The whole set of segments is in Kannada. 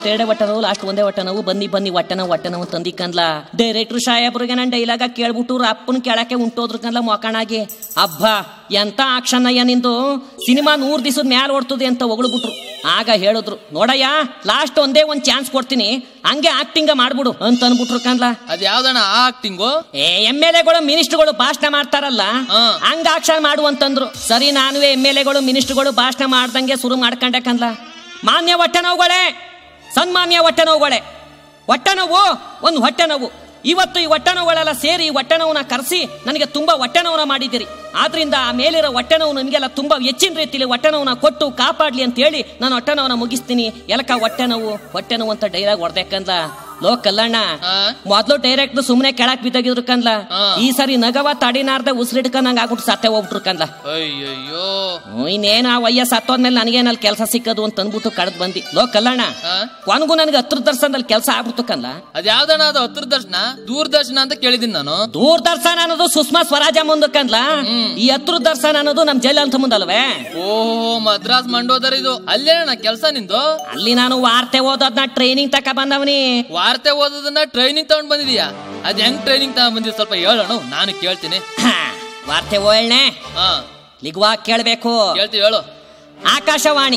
ಎರಡೇ ಹೊಟ್ಟೆ ನೋವು ಲಾಸ್ಟ್ ಒಂದೇ ಹೊಟ್ಟೆ ನೋವು ಬನ್ನಿ ಬನ್ನಿ ಹೊಟ್ಟೆ ನೋವು ಹೊಟ್ಟೆ ನೋವು ತಂದಿಕ್ಕಂದ್ಲ ಡೈರೆಕ್ಟ್ರು ಸಾಹೇಬ್ರಿಗೆ ನಾನು ಡೈಲಾಗ ಕೇಳ್ಬಿಟ್ಟು ಅಪ್ಪನ ಕೆಳಕ್ಕೆ ಉಂಟೋದ್ರ ಕಂದ್ಲ ಮೊಕಣಾಗಿ ಅಬ್ಬ ಎಂತ ಆಕ್ಷನ್ ಅಯ್ಯ ನಿಂದು ಸಿನಿಮಾ ನೂರ್ ದಿವಸದ ಮ್ಯಾಲ ಓಡ್ತದೆ ಅಂತ ಹೊಗಳ್ಬಿಟ್ರು ಆಗ ಹೇಳಿದ್ರು ನೋಡಯ್ಯ ಲಾಸ್ಟ್ ಒಂದೇ ಒಂದ್ ಚಾನ್ಸ್ ಕೊಡ್ತೀನಿ ಹಂಗೆ ಆಕ್ಟಿಂಗ ಮಾಡ್ಬಿಡು ಅಂತ ಅನ್ಬಿಟ್ರು ಕಂದ್ಲ ಅದ್ ಯಾವ್ದಣ್ಣ ಆ ಆಕ್ಟಿಂಗು ಏ ಎಮ್ ಎಲ್ ಎಗಳು ಮಿನಿಸ್ಟರ್ಗಳು ಭಾಷಣ ಮಾಡ್ತಾರಲ್ಲ ಹಾ. ಹಂಗ ಆಕ್ಷನ್ ಮಾಡು ಅಂತಂದ್ರು ಸರಿ ನಾನು ಎಮ್ ಎಲ್ ಎಗಳು ಮಿನಿಸ್ಟರ್ಗಳು ಭಾಷಣ ಮಾಡ್ದಂಗೆ ಶುರು ಮಾಡ್ಕೊಂಡೆ ಕಂದ್ಲ ಮಾನ್ಯ ಹೊಟ್ಟೆ ನೋವುಗಳೇ ಸನ್ಮಾನ್ಯ ಹೊಟ್ಟೆ ನೋವುಗಳೇ ಹೊಟ್ಟೆ ನೋವು ಒಂದು ಹೊಟ್ಟೆ ನೋವು ಇವತ್ತು ಈ ಹೊಟ್ಟೆ ನೋವುಗಳೆಲ್ಲ ಸೇರಿ ಈ ಹೊಟ್ಟೆ ನೋವನ್ನ ಕರೆಸಿ ನನಗೆ ತುಂಬಾ ಹೊಟ್ಟೆ ನೋವನ್ನ ಮಾಡಿದ್ದೀರಿ ಆದ್ರಿಂದ ಆ ಮೇಲಿರೋ ಹೊಟ್ಟೆ ನೋವು ನಿಮಗೆಲ್ಲ ತುಂಬಾ ಹೆಚ್ಚಿನ ರೀತಿಯಲ್ಲಿ ಹೊಟ್ಟೆ ನೋವನ್ನ ಕೊಟ್ಟು ಕಾಪಾಡ್ಲಿ ಅಂತ ಹೇಳಿ ನಾನು ಹೊಟ್ಟೆ ನೋವನ್ನ ಮುಗಿಸ್ತೀನಿ ಎಲಕ ಹೊಟ್ಟೆ ನೋವು ಹೊಟ್ಟೆ ನೋವು ಅಂತ ಡೈಲಾಗ್ ಹೊಡೆದಕ್ಕಂದ್ಲ ಲೋ ಕಲ್ಲಣ್ಣ ಆ? ಮೊದ್ಲು ಡೈರೆಕ್ಟ್ ಸುಮ್ನೆ ಕೆಳಕ್ ಬಿದ್ದಾಗಿದ್ರು ಕಂದ್ಲ ಹಾ. ಈ ಸರಿ ನಗವ ತಡಿನಾರ್ದ ಉಸಿರಿಡ್ಕೊಂಡಂಗ ಆಗ್ಬಿಟ್ಟು ಸತ್ತೆ ಹೋಗ್ಬಿಟ್ರು ಕಂದ್ಲ ಅಯ್ಯಯ್ಯೋ ಹ್ಮ್, ಇನ್ನೇನ್ ಆ ವಯ್ಯ ಸತ್ತೋದ್ಮೇಲೆ ನನಗೇನಲ್ಲಿ ಕೆಲಸ ಸಿಕ್ಕದು ಅಂತ ಅಂದ್ಬಿಟ್ಟು ಕಡ್ದ್ ಬಂದಿ ಲೋ ಕಲ್ಲಣ್ಣ ಆ? ಕೊನೆಗೂ ನನಗೆ ಹತ್ರ ದರ್ಶನದಲ್ಲಿ ಕೆಲಸ ಆಗ್ಬಿಡ್ತು ಕಂದ್ಲ ಅದ್ ಯಾವ್ದಣ್ಣ ಅದು ಹತ್ರ ದರ್ಶನ ದೂರದರ್ಶನ ಅಂತ ಕೇಳಿದೀನಿ ನಾನು ದೂರದರ್ಶನ ಅನ್ನೋದು ಸುಷ್ಮಾ ಸ್ವರಾಜ ಮುಂದೆ ಕಂದ್ಲ ಈ ಹತ್ರ ದರ್ಶನ ಅನ್ನೋದು ನಮ್ ಜೈಲ್ ಅಂತ ಮುಂದಲ್ವೇ ಓಹೋ ಮದ್ರಾಸ್ ಮಂಡೋದರ್ ಇದು ಅಲ್ಲೇನಣ್ಣ ಕೆಲ್ಸ ನಿಂದು ಅಲ್ಲಿ ನಾನು ವಾರ್ತೆ ಓದೋದ್ನ ಟ್ರೈನಿಂಗ್ ತಕ ಬಂದವನಿ ವಾರ್ತೆ ಓದೋದನ್ನ ಟ್ರೈನಿಂಗ್ ತಗೊಂಡ್ ಬಂದಿದೀಯಾ ಅದ್ ಹೆಂಗ್ ಟ್ರೈನಿಂಗ್ ತಗೊಂಡ್ ಬಂದಿದ್ ಸ್ವಲ್ಪ ಹೇಳೋಣ ನಾನು ಕೇಳ್ತೀನಿ ವಾರ್ತೆ ಓಳ್ನೆ ಹಾ ಲಿಗ್ವಾ ಕೇಳ್ಬೇಕು ಕೇಳ್ತೀವಿ ಹೇಳು ಆಕಾಶವಾಣಿ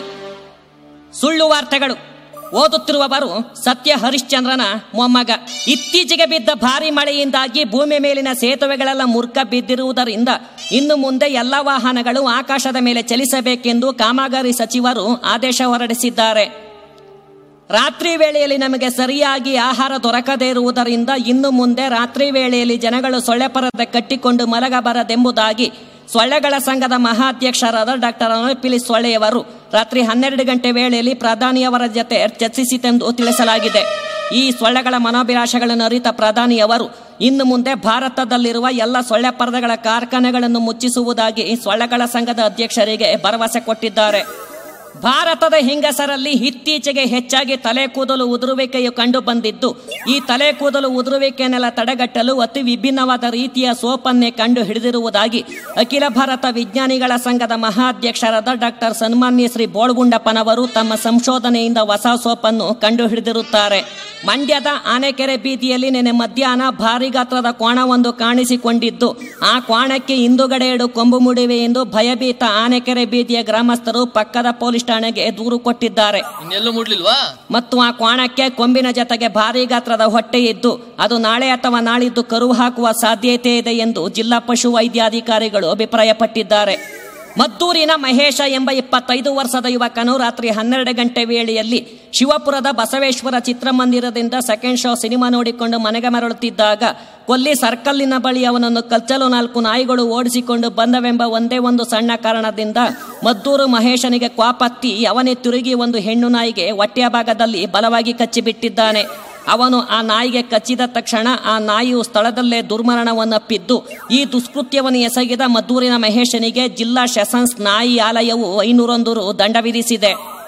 ಸುಳ್ಳು ವಾರ್ತೆಗಳು ಓದುತ್ತಿರುವವರು ಸತ್ಯ ಹರಿಶ್ಚಂದ್ರನ ಮೊಮ್ಮಗ ಇತ್ತೀಚೆಗೆ ಬಿದ್ದ ಭಾರಿ ಮಳೆಯಿಂದಾಗಿ ಭೂಮಿ ಮೇಲಿನ ಸೇತುವೆಗಳೆಲ್ಲ ಮುರ್ಕ ಬಿದ್ದಿರುವುದರಿಂದ ಇನ್ನು ಮುಂದೆ ಎಲ್ಲ ವಾಹನಗಳು ಆಕಾಶದ ಮೇಲೆ ಚಲಿಸಬೇಕೆಂದು ಕಾಮಗಾರಿ ಸಚಿವರು ಆದೇಶ ಹೊರಡಿಸಿದ್ದಾರೆ ರಾತ್ರಿ ವೇಳೆಯಲ್ಲಿ ನಮಗೆ ಸರಿಯಾಗಿ ಆಹಾರ ದೊರಕದೇ ಇರುವುದರಿಂದ ಇನ್ನು ಮುಂದೆ ರಾತ್ರಿ ವೇಳೆಯಲ್ಲಿ ಜನಗಳು ಸೊಳ್ಳೆ ಪರದೆ ಕಟ್ಟಿಕೊಂಡು ಮಲಗಬಾರದೆಂಬುದಾಗಿ ಸೊಳ್ಳೆಗಳ ಸಂಘದ ಮಹಾಧ್ಯಕ್ಷರಾದ ಡಾಕ್ಟರ್ ಅನುಪಿಲಿ ಸೊಳ್ಳೆಯವರು ರಾತ್ರಿ ಹನ್ನೆರಡು ಗಂಟೆ ವೇಳೆಯಲ್ಲಿ ಪ್ರಧಾನಿಯವರ ಜತೆ ಚರ್ಚಿಸಿತೆಂದು ತಿಳಿಸಲಾಗಿದೆ ಈ ಸೊಳ್ಳೆಗಳ ಮನೋಭಿಲಾಷೆಗಳನ್ನು ಅರಿತ ಪ್ರಧಾನಿಯವರು ಇನ್ನು ಮುಂದೆ ಭಾರತದಲ್ಲಿರುವ ಎಲ್ಲ ಸೊಳ್ಳೆ ಪರದೆಗಳ ಕಾರ್ಖಾನೆಗಳನ್ನು ಮುಚ್ಚಿಸುವುದಾಗಿ ಸೊಳ್ಳೆಗಳ ಸಂಘದ ಅಧ್ಯಕ್ಷರಿಗೆ ಭರವಸೆ ಕೊಟ್ಟಿದ್ದಾರೆ ಭಾರತದ ಹೆಂಗಸರಲ್ಲಿ ಇತ್ತೀಚೆಗೆ ಹೆಚ್ಚಾಗಿ ತಲೆ ಕೂದಲು ಉದುರುವಿಕೆಯು ಕಂಡು ಬಂದಿದ್ದು ಈ ತಲೆ ಕೂದಲು ಉದುರುವಿಕೆಯನ್ನೆಲ್ಲ ತಡೆಗಟ್ಟಲು ಅತಿ ವಿಭಿನ್ನವಾದ ರೀತಿಯ ಸೋಪನ್ನೇ ಕಂಡು ಹಿಡಿದಿರುವುದಾಗಿ ಅಖಿಲ ಭಾರತ ವಿಜ್ಞಾನಿಗಳ ಸಂಘದ ಮಹಾಧ್ಯಕ್ಷರಾದ ಡಾಕ್ಟರ್ ಸನ್ಮಾನ್ಯ ಶ್ರೀ ಬೋಳ್ಗುಂಡಪ್ಪನವರು ತಮ್ಮ ಸಂಶೋಧನೆಯಿಂದ ಹೊಸ ಸೋಪನ್ನು ಕಂಡು ಹಿಡಿದಿರುತ್ತಾರೆ ಮಂಡ್ಯದ ಆನೆಕೆರೆ ಬೀದಿಯಲ್ಲಿ ನಿನ್ನೆ ಮಧ್ಯಾಹ್ನ ಭಾರಿ ಗಾತ್ರದ ಕೋಣವೊಂದು ಕಾಣಿಸಿಕೊಂಡಿದ್ದು ಆ ಕೋಣಕ್ಕೆ ಹಿಂದುಗಡೆ ಎರಡು ಕೊಂಬು ಮುಡಿವೆ ಎಂದು ಭಯಭೀತ ಆನೆಕೆರೆ ಬೀದಿಯ ಗ್ರಾಮಸ್ಥರು ಪಕ್ಕದ ಪೊಲೀಸ್ ಠಾಣೆಗೆ ದೂರು ಕೊಟ್ಟಿದ್ದಾರೆ ಇನ್ನೆಲ್ಲೂ ಮುಡ್ಲಿಲ್ವಾ ಮತ್ತು ಆ ಕೋಣಕ್ಕೆ ಕೊಂಬಿನ ಜೊತೆಗೆ ಭಾರಿ ಗಾತ್ರದ ಹೊಟ್ಟೆ ಇದ್ದು ಅದು ನಾಳೆ ಅಥವಾ ನಾಳಿದ್ದು ಕರು ಹಾಕುವ ಸಾಧ್ಯತೆ ಇದೆ ಎಂದು ಜಿಲ್ಲಾ ಪಶು ವೈದ್ಯಾಧಿಕಾರಿಗಳು ಅಭಿಪ್ರಾಯಪಟ್ಟಿದ್ದಾರೆ ಮದ್ದೂರಿನ ಮಹೇಶ ಎಂಬ ಇಪ್ಪತ್ತೈದು ವರ್ಷದ ಯುವಕನು ರಾತ್ರಿ ಹನ್ನೆರಡು ಗಂಟೆ ವೇಳೆಯಲ್ಲಿ ಶಿವಪುರದ ಬಸವೇಶ್ವರ ಚಿತ್ರಮಂದಿರದಿಂದ ಸೆಕೆಂಡ್ ಶೋ ಸಿನಿಮಾ ನೋಡಿಕೊಂಡು ಮನೆಗೆ ಮರಳುತ್ತಿದ್ದಾಗ ಕೊಲ್ಲಿ ಸರ್ಕಲ್ಲಿನ ಬಳಿ ಅವನನ್ನು ಕಚ್ಚಲು ನಾಲ್ಕು ನಾಯಿಗಳು ಓಡಿಸಿಕೊಂಡು ಬಂದವೆಂಬ ಒಂದೇ ಒಂದು ಸಣ್ಣ ಕಾರಣದಿಂದ ಮದ್ದೂರು ಮಹೇಶನಿಗೆ ಕ್ವಾಪತ್ತಿ ಅವನೇ ತಿರುಗಿ ಒಂದು ಹೆಣ್ಣು ನಾಯಿಗೆ ಹೊಟ್ಟೆಯ ಭಾಗದಲ್ಲಿ ಬಲವಾಗಿ ಕಚ್ಚಿಬಿಟ್ಟಿದ್ದಾನೆ ಅವನು ಆ ನಾಯಿಗೆ ಕಚ್ಚಿದ ತಕ್ಷಣ ಆ ನಾಯಿಯು ಸ್ಥಳದಲ್ಲೇ ದುರ್ಮರಣವನ್ನಪ್ಪಿದ್ದು ಈ ದುಷ್ಕೃತ್ಯವನ್ನು ಎಸಗಿದ ಮದ್ದೂರಿನ ಮಹೇಶನಿಗೆ ಜಿಲ್ಲಾ ಸೆಷನ್ಸ್ ನಾಯಿ ಆಲಯವು ಐನೂರೊಂದು ರು ದಂಡ ವಿಧಿಸಿದೆ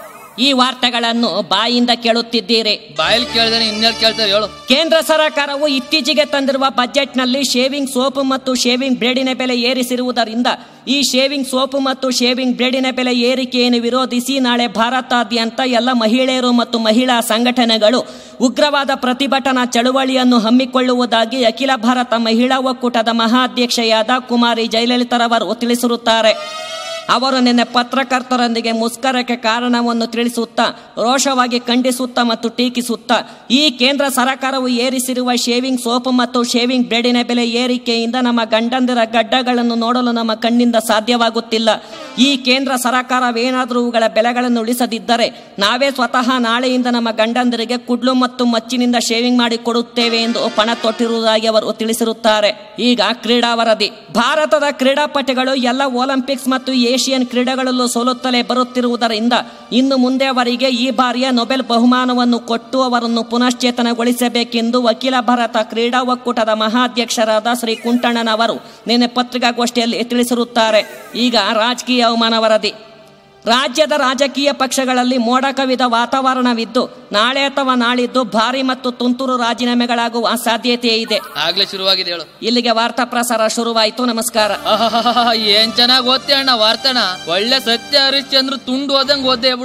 ಈ ವಾರ್ತೆಗಳನ್ನು ಬಾಯಿಂದ ಕೇಳುತ್ತಿದ್ದೀರಿ ಬಾಯಲ್ಲಿ ಕೇಳ್ದೇನೆ ಇನ್ನೆಲ್ಲಿ ಕೇಳ್ತಾರೆ ಹೇಳು ಕೇಂದ್ರ ಸರ್ಕಾರವು ಇತ್ತೀಚೆಗೆ ತಂದಿರುವ ಬಜೆಟ್ನಲ್ಲಿ ಶೇವಿಂಗ್ ಸೋಪು ಮತ್ತು ಶೇವಿಂಗ್ ಬ್ಲೇಡಿನ ಬೆಲೆ ಏರಿಸಿರುವುದರಿಂದ ಈ ಶೇವಿಂಗ್ ಸೋಪು ಮತ್ತು ಶೇವಿಂಗ್ ಬ್ಲೇಡಿನ ಬೆಲೆ ಏರಿಕೆಯನ್ನು ವಿರೋಧಿಸಿ ನಾಳೆ ಭಾರತಾದ್ಯಂತ ಎಲ್ಲ ಮಹಿಳೆಯರು ಮತ್ತು ಮಹಿಳಾ ಸಂಘಟನೆಗಳು ಉಗ್ರವಾದ ಪ್ರತಿಭಟನಾ ಚಳುವಳಿಯನ್ನು ಹಮ್ಮಿಕೊಳ್ಳುವುದಾಗಿ ಅಖಿಲ ಭಾರತ ಮಹಿಳಾ ಒಕ್ಕೂಟದ ಮಹಾಧ್ಯಕ್ಷೆಯಾದ ಕುಮಾರಿ ಜಯಲಲಿತಾರವರು ತಿಳಿಸಿರುತ್ತಾರೆ ಅವರು ನಿನ್ನೆ ಪತ್ರಕರ್ತರೊಂದಿಗೆ ಮುಸ್ಕರಕ್ಕೆ ಕಾರಣವನ್ನು ತಿಳಿಸುತ್ತಾ ರೋಷವಾಗಿ ಖಂಡಿಸುತ್ತಾ ಮತ್ತು ಟೀಕಿಸುತ್ತಾ ಈ ಕೇಂದ್ರ ಸರ್ಕಾರವು ಏರಿಸಿರುವ ಶೇವಿಂಗ್ ಸೋಪು ಮತ್ತು ಶೇವಿಂಗ್ ಬ್ಲೇಡಿನ ಬೆಲೆ ಏರಿಕೆಯಿಂದ ನಮ್ಮ ಗಂಡಂದಿರ ಗಡ್ಡಗಳನ್ನು ನೋಡಲು ನಮ್ಮ ಕಣ್ಣಿಂದ ಸಾಧ್ಯವಾಗುತ್ತಿಲ್ಲ ಈ ಕೇಂದ್ರ ಸರ್ಕಾರವೇನಾದರೂ ಇವುಗಳ ಬೆಲೆಗಳನ್ನು ಉಳಿಸದಿದ್ದರೆ ನಾವೇ ಸ್ವತಃ ನಾಳೆಯಿಂದ ನಮ್ಮ ಗಂಡಂದಿರಿಗೆ ಕುಡ್ಲು ಮತ್ತು ಮಚ್ಚಿನಿಂದ ಶೇವಿಂಗ್ ಮಾಡಿ ಕೊಡುತ್ತೇವೆ ಎಂದು ಪಣ ತೊಟ್ಟಿರುವುದಾಗಿ ಅವರು ತಿಳಿಸಿರುತ್ತಾರೆ ಈಗ ಕ್ರೀಡಾ ವರದಿ ಭಾರತದ ಕ್ರೀಡಾಪಟುಗಳು ಎಲ್ಲ ಒಲಿಂಪಿಕ್ಸ್ ಮತ್ತು ಏಷಿಯನ್ ಕ್ರೀಡೆಗಳಲ್ಲೂ ಸೋಲುತ್ತಲೇ ಬರುತ್ತಿರುವುದರಿಂದ ಇನ್ನು ಮುಂದೆ ಅವರಿಗೆ ಈ ಬಾರಿಯ ನೊಬೆಲ್ ಬಹುಮಾನವನ್ನು ಕೊಟ್ಟು ಅವರನ್ನು ಪುನಶ್ಚೇತನಗೊಳಿಸಬೇಕೆಂದು ಅಖಿಲ ಭಾರತ ಕ್ರೀಡಾ ಒಕ್ಕೂಟದ ಮಹಾಧ್ಯಕ್ಷರಾದ ಶ್ರೀ ಕುಂಟಣ್ಣನವರು ನಿನ್ನೆ ಪತ್ರಿಕಾಗೋಷ್ಠಿಯಲ್ಲಿ ತಿಳಿಸಿರುತ್ತಾರೆ ಈಗ ರಾಜಕೀಯ ಅವಮಾನ ವರದಿ ರಾಜ್ಯದ ರಾಜಕೀಯ ಪಕ್ಷಗಳಲ್ಲಿ ಮೋಡ ಕವಿದ ವಾತಾವರಣವಿದ್ದು ನಾಳೆ ಅಥವಾ ನಾಳಿದ್ದು ಭಾರಿ ಮತ್ತು ತುಂತುರು ರಾಜೀನಾಮೆಗಳಾಗುವ ಸಾಧ್ಯತೆ ಇದೆ ಆಗ್ಲೇ ಶುರುವಾಗಿದೆ ಹೇಳು ಇಲ್ಲಿಗೆ ವಾರ್ತಾ ಪ್ರಸಾರ ಶುರುವಾಯಿತು ನಮಸ್ಕಾರ ಆಹಾಹಾಹಾ, ಏನ್ ಚೆನ್ನಾಗ್ ಓದ್ತಿ ಅಣ್ಣ ವಾರ್ತಣ ಒಳ್ಳೆ ಸತ್ಯ ಹರಿಶ್ಚಂದ್ರ ತುಂಡು ಓದಂಗ್ ಓದ್ದೆ ಬಿಡು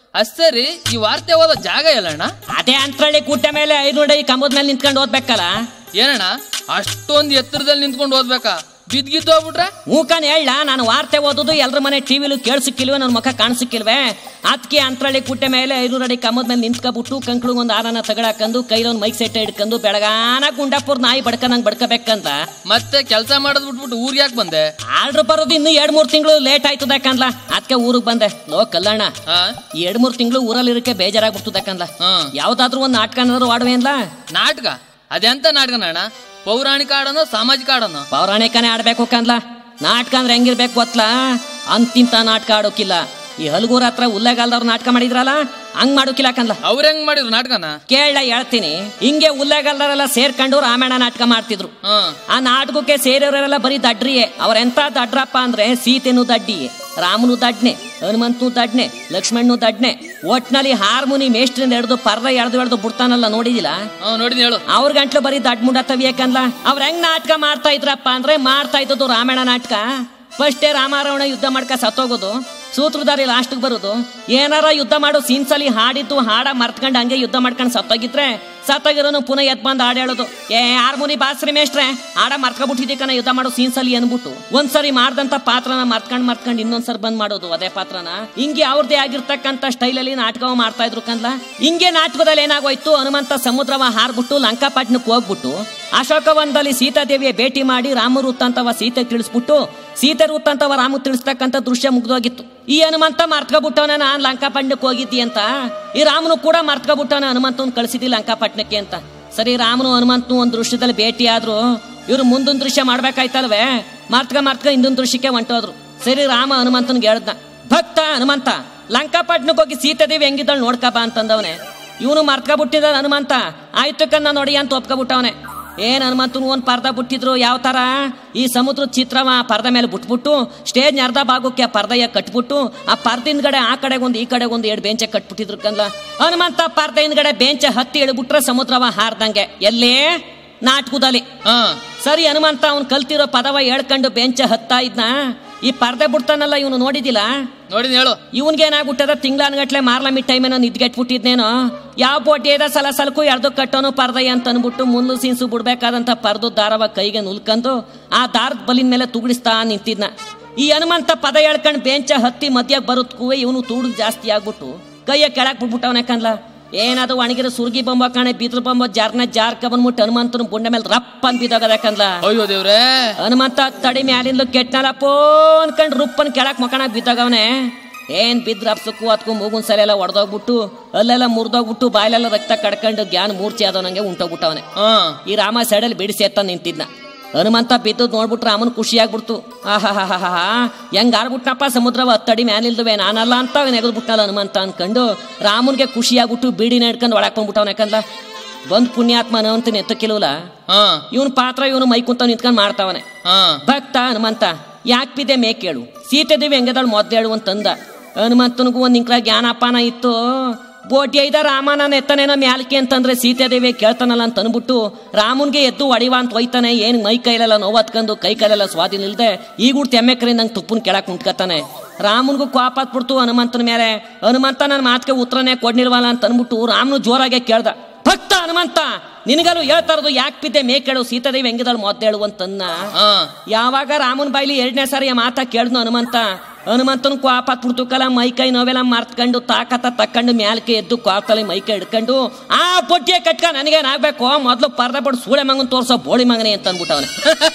ಅಷ್ಟರಿ ಈ ವಾರ್ತೆ ಓದೋ ಜಾಗ ಎಲ್ಲಣ್ಣ ಅದೇ ಅಂತರಳ್ಳಿ ಗುಡ್ಡೆ ಮೇಲೆ ಐನೂರು ಅಡಿ ಕಂಬದ ಮೇಲೆ ನಿಂತ್ಕೊಂಡು ಓದ್ಬೇಕಲ್ಲ ಏನಣ್ಣ ಅಷ್ಟೊಂದು ಎತ್ತರದಲ್ಲಿ ನಿಂತ್ಕೊಂಡು ಓದ್ಬೇಕಾ ಬಿದ್ಗಿದ್ದು ಹೋಗ್ಬಿಟ್ರೆ ಮೂಕನ್ ಹೇಳ ನಾನು ವಾರ್ತೆ ಓದೋದು ಎಲ್ರ ಮನೆ ಟಿವಿಲು ಕೇಳಿಸಿಕ್ಕಿಲ್ವೇ ನನ್ನ ಮುಖ ಕಾಣಿಸಿಕ್ಕಿಲ್ವೇ ಅದಕ್ಕೆ ಅಂತರಳ್ಳಿ ಕುಟ್ಟೆ ಮೇಲೆ ಐನೂರು ಅಡಿ ಕಂಬದ ಮೇಲೆ ನಿಂತ್ಕೊಬಿಟ್ಟು ಕಂಕ್ಳು ಒಂದು ಆರನ ತಗೊಳಕಂದು ಕೈಲೊಂದು ಮೈಕ್ ಸೆಟ್ ಹಿಡ್ಕೊಂಡು ಬೆಳಗಾನ ಗುಂಡಾಪುರ್ ನಾಯಿ ಬಡ್ಕನಂಗ್ ಬಡ್ಕಬೇಕಂತ ಮತ್ತೆ ಕೆಲಸ ಮಾಡೋದ್ ಬಿಟ್ಬಿಟ್ಟು ಊರಿಗೆ ಯಾಕೆ ಬಂದೆ ಆರ್ಡ್ರ್ ಬರೋದು ಇನ್ನು ಎರಡ್ ಮೂರು ತಿಂಗಳು ಲೇಟ್ ಆಯ್ತದ ಕಂದ್ಲ ಅದಕ್ಕೆ ಊರಿಗೆ ಬಂದೆ ಲೋ ಕಲ್ಲಣ್ಣ ಹಾ ಈ ಎರಡ್ ಮೂರು ತಿಂಗಳು ಊರಲ್ಲಿ ಇರಕ್ಕೆ ಬೇಜಾರಾಗ್ಬಿಡ್ತದ ಕಂದ್ಲ ಹಾ ಯಾವ್ದಾದ್ರು ಒಂದು ನಾಟಕ ಏನಾದ್ರು ಆಡುವೆ ಅನ್ಲ ನಾಟಕ ಅದೆಂತ ನಾಟಕ ಅಣ್ಣ ಪೌರಾಣಿಕ ಆಡೋನು ಸಾಮಾಜಿಕ ಆಡೋನು ಪೌರಾಣಿಕನೇ ಆಡ್ಬೇಕು ಕಂದ್ಲ ನಾಟಕ ಅಂದ್ರೆ ಹೆಂಗಿರ್ಬೇಕು ಗೊತ್ತಲಾ ಅಂತಿಂತ ನಾಟಕ ಆಡೋಕಿಲ್ಲ ಈ ಹಲಗೂರ್ ಹತ್ರ ಉಲ್ಲೆಗಾಲದವ್ರು ನಾಟಕ ಮಾಡಿದ್ರಲ್ಲ ಹಂಗ್ ಮಾಡೋಕಿಲ್ಲ ಕಂದ್ಲ ಅವ್ರ ಹೆಂಗ್ ಮಾಡಿದ್ರು ನಾಟಕನ ಕೇಳ ಹೇಳ್ತೀನಿ ಹಿಂಗೆ ಉಲ್ಲೆಗಾಲದವರೆಲ್ಲ ಸೇರ್ಕೊಂಡು ರಾಮಾಯಣ ನಾಟಕ ಮಾಡ್ತಿದ್ರು ಹ್ಮ್ ಆ ನಾಟಕಕ್ಕೆ ಸೇರಿರೋರೆಲ್ಲ ಬರೀ ದಡ್ರಿಯೇ ಅವ್ರೆಂತ ದಡ್ರಪ್ಪ ಅಂದ್ರೆ ಸೀತೆನು ದಡ್ಡಿಯೇ ರಾಮನು ದಡ್ನೆ ಹನುಮಂತನು ದಡ್ನೆ ಲಕ್ಷ್ಮಣನು ದಡ್ನೆ ಒಟ್ನಲ್ಲಿ ಹಾರ್ಮೋನಿ ಮೇಷ್ಟ್ರಿಂದ ಹಿಡ್ದು ಪರ್ದ ಎಳ್ದು ಎಳ್ದು ಬಿಡ್ತಾನಲ್ಲ ನೋಡಿದಿಲ್ಲ ಹ್ಮ್ ನೋಡಿದ್ನಿ ಹೇಳು ಅವ್ರ ಗಂಟ್ಲು ಬರೀ ದಡ್ ಮುಂಡ ತವಿಯಕಂದ್ಲ ಅವ್ರ ಹೆಂಗ್ ನಾಟಕ ಮಾಡ್ತಾ ಇದ್ರಪ್ಪ ಅಂದ್ರೆ ಮಾಡ್ತಾ ಇದ್ದದ್ದು ರಾಮಾಯಣ ನಾಟಕ ಫಸ್ಟೇ ರಾಮಾರಾವಣ ಯುದ್ಧ ಮಾಡ್ಕ ಸತ್ತೋಗೋದು ಸೂತ್ರಧಾರಿ ಲಾಸ್ಟ್ಗೆ ಬರೋದು ಏನಾರ ಯುದ್ಧ ಮಾಡೋ ಸೀನ್ಸ್ ಅಲ್ಲಿ ಹಾಡಿದ್ದು ಹಾಡ ಮರ್ತ್ಕೊಂಡು ಹಂಗೆ ಯುದ್ಧ ಮಾಡ್ಕೊಂಡು ಸತ್ತೋಗಿದ್ರೆ ಸತ್ತೋಗಿರೋನು ಪುನಃ ಎದ್ ಬಂದು ಹಾಡು ಹೇಳೋದು ಏ ಹಾರ್ಮೋನಿ ಬಾಸ್ರಿ ಮೇಷ್ಟ್ರೆ ಹಾಡ ಮರ್ತ್ಕೊಬಿಟ್ಟಿದ್ದೆ ಕಣ ಯುದ್ಧ ಮಾಡೋ ಸೀನ್ಸ್ ಅಲ್ಲಿ ಅನ್ಬಿಟ್ಟು ಒಂದ್ಸರಿ ಮಾಡ್ದಂತ ಪಾತ್ರನ ಮರ್ತ್ಕೊಂಡ್ ಮರ್ತ್ಕೊಂಡು ಇನ್ನೊಂದ್ಸರಿ ಬಂದ್ ಮಾಡೋದು ಅದೇ ಪಾತ್ರನ ಹಿಂಗೆ ಅವ್ರದೇ ಆಗಿರ್ತಕ್ಕಂತ ಸ್ಟೈಲ್ ಅಲ್ಲಿ ನಾಟಕ ಮಾಡ್ತಾ ಇದ್ರು ಕಂದ್ಲ ಹಿಂಗೆ ನಾಟಕದಲ್ಲಿ ಏನಾಗೋಯ್ತು ಹನುಮಂತ ಸಮುದ್ರವ ಹಾರ್ಬಿಟ್ಟು ಲಂಕಾಪಟ್ಟಣಕ್ಕೆ ಹೋಗ್ಬಿಟ್ಟು ಅಶೋಕವನದಲ್ಲಿ ಸೀತಾದೇವಿಯ ಭೇಟಿ ಮಾಡಿ ರಾಮ ವೃತ್ತಾಂತವ ಸೀತೆ ತಿಳಿಸ್ಬಿಟ್ಟು ಸೀತೆ ವೃತ್ತಾಂತವ ರಾಮ ತಿಳಿಸ್ತಕ್ಕಂಥ ದೃಶ್ಯ ಮುಗ್ದೋಗಿತ್ತು ಈ ಹನುಮಂತ ಮರ್ತ್ಕೊಬಿಟ್ಟವನ ನಾನ್ ಲಂಕಾಪಟ್ಟಣಕ್ಕೆ ಹೋಗಿದ್ದಿ ಅಂತ ಈ ರಾಮನು ಕೂಡ ಮರ್ತ್ಕೊಬಿಟ್ಟವನ ಹನುಮಂತನ್ ಕಳಿಸಿದಿ ಲಂಕಾಪಟ್ಟಣಕ್ಕೆ ಅಂತ ಸರಿ ರಾಮನು ಹನುಮಂತನು ಒಂದ್ ದೃಶ್ಯದಲ್ಲಿ ಭೇಟಿ ಆದ್ರು ಇವ್ರು ಮುಂದೊಂದ್ ದೃಶ್ಯ ಮಾಡ್ಬೇಕಾಯ್ತಲ್ವೇ ಮರ್ತ್ಕ ಮರ್ತ್ಕ ಹಿಂದೊಂದ್ ದೃಶ್ಯಕ್ಕೆ ಹೊಂಟೋದ್ರು ಸರಿ ರಾಮ ಹನುಮಂತನ್ಗೆ ಹೇಳ್ದ ಭಕ್ತ ಹನುಮಂತ ಲಂಕಾಪಟ್ಟಣಕ್ಕೆ ಹೋಗಿ ಸೀತಾದೇವಿ ಹೆಂಗಿದ್ದಳು ನೋಡ್ಕ ಬಾ ಅಂತಂದವನೆ ಇವನು ಮರ್ತ್ಕೊಬಿಟ್ಟಿದ ಹನುಮಂತ ಆಯ್ತು ಕನ್ನ ನೋಡಿ ಅಂತ ಒಪ್ಕೊಬಿಟ್ಟವನೆ ಏನ್ ಹನುಮಂತನು ಒಂದ್ ಪರ್ದ ಬಿಟ್ಟಿದ್ರು ಯಾವ ತರ ಈ ಸಮುದ್ರದ ಚಿತ್ರವ ಆ ಪರ್ದ ಮೇಲೆ ಬಿಟ್ಬಿಟ್ಟು ಸ್ಟೇಜ್ ಅರ್ಧ ಭಾಗಕ್ಕೆ ಆ ಪರ್ದಯ್ಯ ಕಟ್ಬಿಟ್ಟು ಆ ಪರ್ದ ಹಿಂದ್ಗಡೆ ಆ ಕಡೆಗೆ ಒಂದು ಈ ಕಡೆಗೆ ಒಂದು ಎರಡು ಬೆಂಚ ಕಟ್ಬಿಟ್ಟಿದ್ರು ಕಂದ್ಲ ಹನುಮಂತ ಪರ್ದ ಹಿಂದ್ಗಡೆ ಬೆಂಚ ಹತ್ತಿ ಇಳ್ಬಿಟ್ರೆ ಸಮುದ್ರವ ಹಾರ್ದಂಗೆ ಎಲ್ಲೇ ನಾಟಕದಲ್ಲಿ ಹಾ ಸರಿ ಹನುಮಂತ ಅವ್ನು ಕಲ್ತಿರೋ ಪದವ ಹೇಳ್ಕೊಂಡು ಬೆಂಚ ಹತ್ತಾ ಇದ್ನ ಈ ಪರ್ದೆ ಬಿಡ್ತಾನಲ್ಲ ಇವನು ನೋಡಿದಿಲ್ಲ ನೋಡಿದ್ನಿ ಹೇಳು ಇವನ್ಗೆ ಏನಾಗ್ಬಿಟ್ಟದ ತಿಂಗ್ಳಾನ್ಗಟ್ಲೆ ಮಾರ್ಲಮಿ ಟೈಮೇನೋ ನಿದ್ಗೆಟ್ಬಿಟ್ಟಿದ್ನೇನೋ ಯಾವ ಬೋಟಿಯದ ಸಲ ಸಲಕು ಎಳ್ದು ಕಟ್ಟೋನು ಪರ್ದಯ್ಯ ಅಂತ ಅನ್ಬಿಟ್ಟು ಮುಲ್ಲು ಸೀನ್ಸು ಬಿಡ್ಬೇಕಾದಂತ ಪರ್ದು ದಾರವ ಕೈಗೆ ನುಲ್ಕಂದು ಆ ದಾರದ ಬಲಿನ ಮೇಲೆ ತುಗುಡಿಸ್ತಾ ನಿಂತಿದ್ನ ಈ ಹನುಮಂತ ಪದ ಹೇಳ್ಕೊಂಡು ಬೆಂಚ ಹತ್ತಿ ಮಧ್ಯಾಗ ಬರೋದ್ಕೂ ಇವನು ತೂಡು ಜಾಸ್ತಿ ಆಗ್ಬಿಟ್ಟು ಕೈಯ ಕೆಳಕ್ ಬಿಟ್ಬಿಟ್ಟವನೆ ಕನ್ಲ ಏನದು ಒಣಗಿರೋ ಸುರ್ಗಿ ಬೊಂಬ ಕಾಣೆ ಬಿದ್ರ ಬೊಂಬ ಜಾರ್ನ ಜಾರ್ಕ ಬಂದ್ಬಿಟ್ಟು ಹನುಮಂತನ ಬುಂಡೆ ಮೇಲೆ ರಪ್ಪ ಅಂತ ಬಿದ್ದೋಗದಕ್ಕಂದ್ಲ ಅಯ್ಯೋ ದೇವ್ರೇ ಹನುಮಂತ ತಡಿ ಮ್ಯಾಲಿಂದ ಕೆಟ್ನಲ್ಲಪ್ಪೋ ಅನ್ಕೊಂಡ್ ರುಪ್ಪನ್ ಕೆಳಕ್ ಮಕಣ ಬಿದ್ದಾಗವನೆ ಏನ್ ಬಿದ್ರ ಅಪ್ಸಕ್ಕೂ ಅದಕ್ಕೂ ಮೂಗುನ್ ಸಲ ಎಲ್ಲ ಒಡೆದೋಗ್ಬಿಟ್ಟು ಅಲ್ಲೆಲ್ಲ ಮುರಿದೋಗ್ಬಿಟ್ಟು ಬಾಯಲೆಲ್ಲ ರಕ್ತ ಕಡ್ಕೊಂಡು ಜ್ಞಾನ ಮೂರ್ಛೆ ಆದವನಂಗೆ ಉಂಟೋಗ್ಬಿಟ್ಟವನೆ ಹಾ ಈ ರಾಮ ಸೈಡಲ್ಲಿ ಬಿಡಿಸಿ ಎತ್ತ ನಿಂತಿದ್ನ ಹನುಮಂತ ಬಿದ್ದು ನೋಡ್ಬಿಟ್ಟು ರಾಮನ್ ಖುಷಿ ಆಗ್ಬಿಡ್ತು ಆಹಾ ಹೆಂಗ್ ಆಡ್ಬಿಟ್ನಪ್ಪ ಸಮುದ್ರವ ಹತ್ತಡಿ ಮ್ಯಾಲಿಲ್ದುವೆ ನಾನಲ್ಲ ಅಂತ ನೆಗೆದ್ಬಿಟ್ನಲ್ಲ ಹನುಮಂತ ಅನ್ಕೊಂಡು ರಾಮನ್ಗೆ ಖುಷಿ ಆಗ್ಬಿಟ್ಟು ಬೀಡಿನ ಹಿಡ್ಕೊಂಡು ಒಳಕ್ ಬಂದ್ಬಿಟ್ಟವನ ಯಾಕಂದ ಬಂದ್ ಪುಣ್ಯಾತ್ಮ ಅಂತ ಎತ್ತಕ್ಕಿಲ್ವಲ್ಲ ಹಾ ಇವನ್ ಪಾತ್ರ ಇವನು ಮೈ ಕುಂತ ನಿಂತ್ಕೊಂಡ್ ಮಾಡ್ತಾವನೆ ಹಾ ಭಕ್ತ ಹನುಮಂತ ಯಾಕೆ ಬಿದ್ದೆ ಮೇಕೇಳು ಸೀತೆದೇವಿ ಹೆಂಗದಳು ಮೊದ್ಲೇಳು ಅಂತಂದ ಹನುಮಂತನಿಗೂ ಒಂದ್ ನಿಂಕ್ರ ಜ್ಞಾನಪಾನ ಇತ್ತು ಬೋಟಿ ಐದ ರಾಮನ ಎತ್ತನೇನೋ ಮ್ಯಾಲ್ಕೆ ಅಂತಂದ್ರೆ ಸೀತಾದೇವಿ ಕೇಳ್ತಾನಲ್ಲ ಅಂತ ಅನ್ಬಿಟ್ಟು ರಾಮನ್ಗೆ ಎದ್ದು ಹೊಡಿವ ಅಂತ ಒಯ್ತಾನೆ ಏನ್ ಮೈ ಕೈಲೆಲ್ಲ ನೋವತ್ಕೊಂಡು ಕೈ ಕೈಲೆಲ್ಲ ಸ್ವಾಧೀನ ಇಲ್ದೆ ಈಗ ಉಡ್ ತೆಮ್ಮೆಕರಿಂದ ನಂಗೆ ತುಪ್ಪನ್ ಕೆಳಕ್ ಕುಂಟ್ಕತಾನೆ ರಾಮನ್ಗೂ ಕೋಪ ಹತ್ಬಿಡ್ತು ಹನುಮಂತನ ಮೇಲೆ ಹನುಮಂತ ನನ್ನ ಮಾತಿಗೆ ಉತ್ತರನೇ ಕೊಡ್ನಿಲ್ವಲ್ಲ ಅಂತ ಅನ್ಬಿಟ್ಟು ರಾಮನು ಜೋರಾಗೆ ಕೇಳ್ದ ಭಕ್ತ ಹನುಮಂತ ನಿನಗಲು ಹೇಳ್ತಾ ಇರೋದು ಯಾಕೆ ಬಿದ್ದೆ ಮೇಕೇಳು ಸೀತಾದೇವಿ ಹೆಂಗಿದಳು ಮೊದ್ದೇಳು ಅಂತನ್ನ ಹಾ ಯಾವಾಗ ರಾಮನ್ ಬಾಯ್ಲಿ ಎರಡನೇ ಸಾರಿ ಆ ಮಾತ ಕೇಳ್ದ್ನು ಹನುಮಂತ ಹನುಮಂತನ ಕ್ವಾಪ ತುಡ್ತುಕಲ ಮೈ ಕೈ ನೋವೆಲ್ಲ ಮರ್ತ್ಕೊಂಡು ತಾಕತ್ತ ತಕ್ಕೊಂಡು ಮ್ಯಾಲ್ಕೆ ಎದ್ದು ಕ್ವಾಪ್ತಲ್ಲಿ ಮೈ ಕೈ ಹಿಡ್ಕೊಂಡು ಆ ಬೊಟ್ಟಿಗೆ ಕಟ್ಕ ನನಗೇನಾಗ್ಬೇಕು ಮೊದ್ಲು ಪರ್ದ ಬಡ್ ಸೂಳೆ ಮಗನ್ ತೋರ್ಸೋ ಬೋಳಿ ಮಗನೇ ಅಂತ ಅನ್ಬಿಟ್ಟವನೆ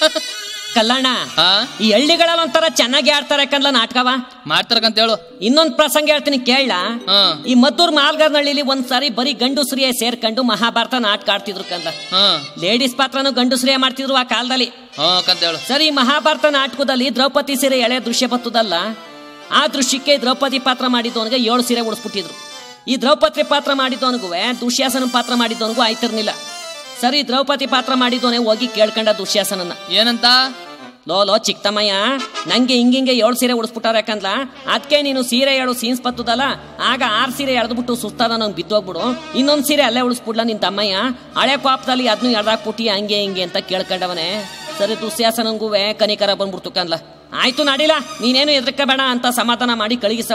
ಕಲ್ಲಣ್ಣ ಹಾ ಈ ಹಳ್ಳಿಗಳಲ್ಲಿ ಒಂಥರ ಚೆನ್ನಾಗಿ ಆಡ್ತಾರೆ ಯಾಕಂದ್ಲ ನಾಟಕವ ಮಾಡ್ತಾರಕಂತ ಹೇಳು ಇನ್ನೊಂದ್ ಪ್ರಸಂಗ ಹೇಳ್ತೀನಿ ಕೇಳ ಹಾ ಈ ಮದ್ದೂರ್ ಮಾಲ್ಗಾರ್ನಹಳ್ಳಿಲಿ ಒಂದ್ ಸಾರಿ ಬರೀ ಗಂಡುಸ್ರಿಯೇ ಸೇರ್ಕೊಂಡು ಮಹಾಭಾರತ ನಾಟಕ ಆಡ್ತಿದ್ರು ಕಂದ ಹಾ ಲೇಡೀಸ್ ಪಾತ್ರನು ಗಂಡುಸ್ರಿಯೇ ಮಾಡ್ತಿದ್ರು ಆ ಕಾಲದಲ್ಲಿ ಹಾ ಕಂತ ಹೇಳು ಸರಿ ಮಹಾಭಾರತ ನಾಟಕದಲ್ಲಿ ದ್ರೌಪದಿ ಸೀರೆ ಎಳೆ ದೃಶ್ಯ ಬರ್ತದಲ್ಲ ಆ ದೃಶ್ಯಕ್ಕೆ ದ್ರೌಪದಿ ಪಾತ್ರ ಮಾಡಿದ್ದವನಿಗೆ ಏಳು ಸೀರೆ ಉಡಿಸ್ಬಿಟ್ಟಿದ್ರು ಈ ದ್ರೌಪದಿ ಪಾತ್ರ ಮಾಡಿದ್ದವನಿಗೂ ದುಶ್ಯಾಸನ ಪಾತ್ರ ಮಾಡಿದ್ದವನಿಗೂ ಆಯ್ತಿರ್ಲಿಲ್ಲ ಸರಿ ದ್ರೌಪದಿ ಪಾತ್ರ ಮಾಡಿದ್ದವನೇ ಹೋಗಿ ಕೇಳ್ಕೊಂಡ ದುಶ್ಯಾಸನನ್ನ ಏನಂತ ಲೋ ಲೋ ಚಿಕ್ಕತಮ್ಮಯ್ಯ ನಂಗೆ ಹಿಂಗಿಂಗೆ ಏಳು ಸೀರೆ ಉಡಿಸ್ಬಿಟ್ಟಾರ ಯಾಕಂದ್ಲ ಅದಕ್ಕೆ ನೀನು ಸೀರೆ ಏಳು ಸೀನ್ಸ್ ಬತ್ತದಲ್ಲ ಆಗ ಆರು ಸೀರೆ ಎಳೆದ್ಬಿಟ್ಟು ಸುಸ್ತಾದ ನಂಗೆ ಬಿದ್ದೋಗ್ಬಿಡು ಇನ್ನೊಂದು ಸೀರೆ ಅಲ್ಲೇ ಉಳಿಸ್ಬಿಡ್ಲ ನಿನ್ ತಮ್ಮಯ್ಯ ಹಳೆ ಪಾಪದಲ್ಲಿ ಅದನ್ನು ಎಳ್ದಾಕ್ಬಿಟ್ಟಿ ಹಂಗೆ ಹಿಂಗೆ ಅಂತ ಕೇಳ್ಕೊಂಡವನೇ ಸರಿ ದುಶ್ಯಾಸನಂಗೂ ಕನಿಕರ ಬಂದ್ಬಿಡ್ತು ಕಂದ್ಲ ಆಯ್ತು ನಡಿಲ್ಲ ನೀನೇನು ಹೆದರ್ಕಬೇಡ ಅಂತ ಸಮಾಧಾನ ಮಾಡಿ ಕಳಿಗಿಸವನೆ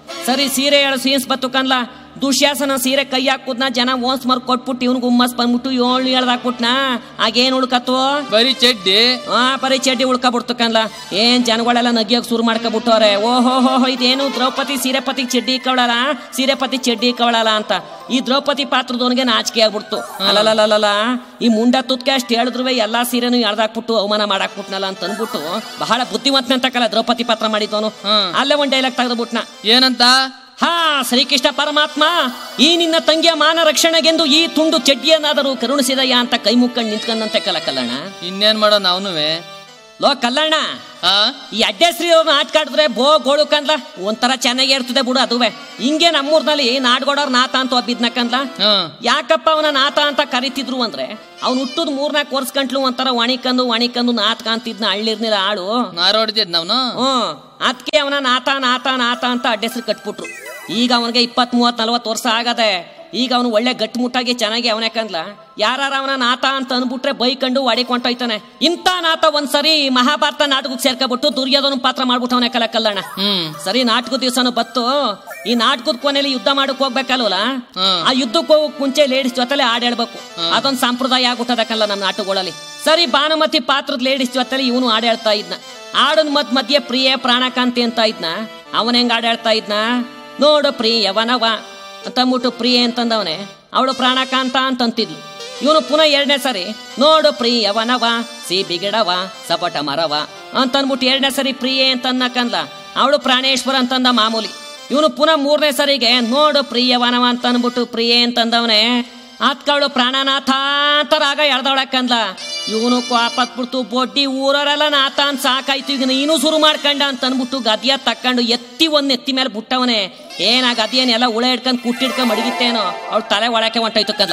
ಸರಿ ಸೀರೆ ಹೇಳು ಸೀನ್ಸ್ ಬತ್ತು ಕನ್ಲ ದುಶ್ಯಾಸನ ಸೀರೆ ಕೈ ಹಾಕುದ್ನ ಜನ ಓನ್ಸ್ ಮರ್ ಕೊಟ್ಬಿಟ್ಟು ಇವ್ನಿಗೆ ಹುಮ್ಮಸ್ ಬಂದ್ಬಿಟ್ಟು ಏಳು ಹೇಳ್ದಾಕ್ಬಿಟ್ನ ಆಗೇನ್ ಉಳ್ಕತ್ತು ಬರೀ ಚಡ್ಡಿ ಆ ಪರಿ ಚಡ್ಡಿ ಉಳ್ಕೊಬಿಡ್ತು ಕನ್ಲ ಏನ್ ಜನಗಳೆಲ್ಲ ನಗಿಯೋಕ್ ಶುರು ಮಾಡ್ಕೊಬಿಟ್ಟವ್ರೆ ಓಹೋ ಹೋ ಹೋ ಇದೇನು ದ್ರೌಪದಿ ಸೀರೆಪತಿ ಚಡ್ಡಿ ಕವಳಲ್ಲ ಸೀರೆಪತಿ ಚಡ್ಡಿ ಕವಳಲ್ಲ ಅಂತ ಈ ದ್ರೌಪದಿ ಪಾತ್ರದವನಿಗೆ ನಾಚಿಕೆ ಆಗ್ಬಿಡ್ತು ಅಲ್ಲಲ್ಲ ಈ ಮುಂಡ ತುತ್ಕೆ ಅಷ್ಟು ಹೇಳಿದ್ರು ಎಲ್ಲಾ ಸೀರೆನು ಎಳ್ದಾಕ್ಬಿಟ್ಟು ಅವಮಾನ ಮಾಡಾಕ್ಬಿಟ್ನಲ್ಲ ಅಂತ ಅನ್ಬಿಟ್ಟು ಬಹಳ ಬುದ್ಧಿವಂತನ ಅಂತಕ್ಕಲ್ಲ ದ್ರೌಪದಿ ಪಾತ್ರ ಮಾಡಿದವನು ಹ್ಮ್. ಅಲ್ಲೇ ಒಂದ್ ಡೈಲಾಗ್ ತೆಗೆದ್ಬಿಟ್ನ ಏನಂತ ಹಾ ಶ್ರೀಕೃಷ್ಣ ಪರಮಾತ್ಮ ಈ ನಿನ್ನ ತಂಗಿಯ ಮಾನ ರಕ್ಷಣೆಗೆಂದು ಈ ತುಂಡು ಚಡ್ಡಿಯನ್ನಾದರೂ ಕರುಣಿಸಿದಯ್ಯ ಅಂತ ಕೈ ಮುಕ್ಕಂಡು ನಿಂತ್ಕೊಂಡಂತೆ ಕಲ ಕಲ್ಲಣ್ಣ ಇನ್ನೇನ್ ಮಾಡೋಣ ಅವನುವೆ ಲೋ ಕಲ್ಲಣ್ಣ ಹಾ ಈ ಅಡ್ಡೆಸ್ರಿ ಅವ್ರನ್ನ ಆಟ ಕಾಡಿದ್ರೆ ಬೋ ಗೋಳು ಕಂದ್ಲ ಒಂಥರ ಚೆನ್ನಾಗಿ ಇರ್ತದೆ ಬಿಡು ಅದುವೆ ಹಿಂಗೆ ನಮ್ಮೂರ್ನಲ್ಲಿ ನಾಡ್ಗೋಡವ್ರ ನಾಥ ಅಂತ ಒಬ್ಬಿದ್ನ ಕಂದ್ಲ ಹ್ಮ್ ಯಾಕಪ್ಪ ಅವನ ನಾಥ ಅಂತ ಕರಿತಿದ್ರು ಅಂದ್ರೆ ಅವ್ನು ಹುಟ್ಟದ್ ಮೂರ್ನಾಲ್ಕು ವರ್ಷ ಗಂಟ್ಲು ಒಂಥರ ಒಣಿಕಂದು ಒಣಿಕಂದು ನಾತ್ ಕಾಂತಿದ್ನ ಹಳ್ಳಿರ್ನಿಲ್ಲ ಆಳು ನಾರೋಡ್ತಿದ್ ನಾವ್ನು ಹ್ಮ್ ಅದಕ್ಕೆ ಅವನ ನಾಥ ನಾಥ ನಾಥ ಅಂತ ಅಡ್ಡೆಸ್ರು ಕಟ್ಬಿಟ್ರು ಈಗ ಅವನಿಗೆ ಇಪ್ಪತ್ ಮೂವತ್ ನಲ್ವತ್ತು ವರ್ಷ ಆಗದೆ ಈಗ ಅವನು ಒಳ್ಳೆ ಗಟ್ಟಿಮುಟ್ಟಾಗಿ ಚೆನ್ನಾಗಿ ಅವನೇ ಕಂದ್ಲ ಯಾರ ಅವನ ನಾಥ ಅಂತ ಅನ್ಬಿಟ್ರೆ ಬೈಕಂಡು ಹೊಡಿಕೊಂಡೋಯ್ತಾನೆ ಇಂಥ ನಾಥ ಒಂದ್ಸರಿ ಮಹಾಭಾರತ ನಾಟಕಕ್ಕೆ ಸೇರ್ಕೊಬಿಟ್ಟು ದುರ್ಯೋಧನ ಪಾತ್ರ ಮಾಡ್ಬಿಟ್ಟವನೇ ಕಲ ಕಲ್ಲಣ್ಣ ಹ್ಮ್ ಸರಿ ನಾಟಕದ ದಿವಸನು ಬತ್ತು ಈ ನಾಟಕದ ಕೊನೆಯಲ್ಲಿ ಯುದ್ಧ ಮಾಡಕ್ ಹೋಗ್ಬೇಕಲ್ವಲ್ಲ ಹ್ಮ್. ಆ ಯುದ್ಧಕ್ಕೆ ಹೋಗಕ್ ಮುಂಚೆ ಲೇಡೀಸ್ ಜೊತೆಲೆ ಹಾಡ್ ಹೇಳ್ಬೇಕು ಅದೊಂದ್ ಸಂಪ್ರದಾಯ ಆಗ್ಬಿಟ್ಟದಕ್ಕಲ್ಲ ನಮ್ಮ ನಾಟಕಗಳಲ್ಲಿ ಸರಿ ಭಾನುಮತಿ ಪಾತ್ರದ ಲೇಡೀಸ್ ಜೊತೆಲಿ ಇವನು ಹಾಡ್ ಹೇಳ್ತಾ ಇದ್ನ ಹಾಡನ್ ಮತ್ ಮಧ್ಯೆ ಪ್ರಿಯೆ ಪ್ರಾಣಕಾಂತಿ ಅಂತ ಇದ್ನ ಅವನ್ ಹೆಂಗ್ ಹಾಡ್ ಹೇಳ್ತಾ ಇದ್ನ ನೋಡು ಪ್ರಿಯವನವ ಅಂತಂದ್ಬಿಟ್ಟು ಪ್ರಿಯೆ ಅಂತಂದವನೆ ಅವಳು ಪ್ರಾಣಕಾಂತ ಅಂತಂತಿದ್ಲು ಇವನು ಪುನಃ ಎರಡನೇ ಸರಿ ನೋಡು ಪ್ರಿಯವನವ ಸಿ ಬಿಗಿಡವ ಸಪಟ ಮರವ ಅಂತಂದ್ಬಿಟ್ಟು ಎರಡನೇ ಸರಿ ಪ್ರಿಯೆ ಅಂತ ಅನ್ನಕಂದ್ಲ ಅವಳು ಪ್ರಾಣೇಶ್ವರ ಅಂತಂದ ಮಾಮೂಲಿ ಇವನು ಪುನಃ ಮೂರನೇ ಸರಿಗೆ ನೋಡು ಪ್ರಿಯವನವ ಅಂತ ಅನ್ಬಿಟ್ಟು ಪ್ರಿಯೆ ಅಂತಂದವನೆ ಆತ್ಕವಳು ಪ್ರಾಣನಾಥ ಅಂತ ರಾಗ ಎಳ್ದವಳಕ್ಕಂದ್ಲ ಇವನು ಬಿಡ್ತು ಬೊಡ್ಡಿ ಊರವರೆಲ್ಲ ನಾಥ ಅಂತ ಸಾಕಾಯ್ತು ಈಗ ನೀನು ಶುರು ಮಾಡ್ಕಂಡ ಅಂತ ಅನ್ಬಿಟ್ಟು ಗದಿಯ ತಕ್ಕೊಂಡು ಎತ್ತಿ ಒಂದ್ ಎತ್ತಿ ಮೇಲೆ ಬಿಟ್ಟವನೆ ಏನ ಗದಿಯನ್ನೆಲ್ಲ ಉಳ ಹಿಡ್ಕೊಂಡು ಕುಟ್ಟಿಡ್ಕೊಂಡ್ ಮಡಗಿತ್ತೇನೋ ಅವಳು ತಲೆ ಒಳಕ್ಕೆ ಹೊಂಟೋಯ್ತು ಕದ್ಲ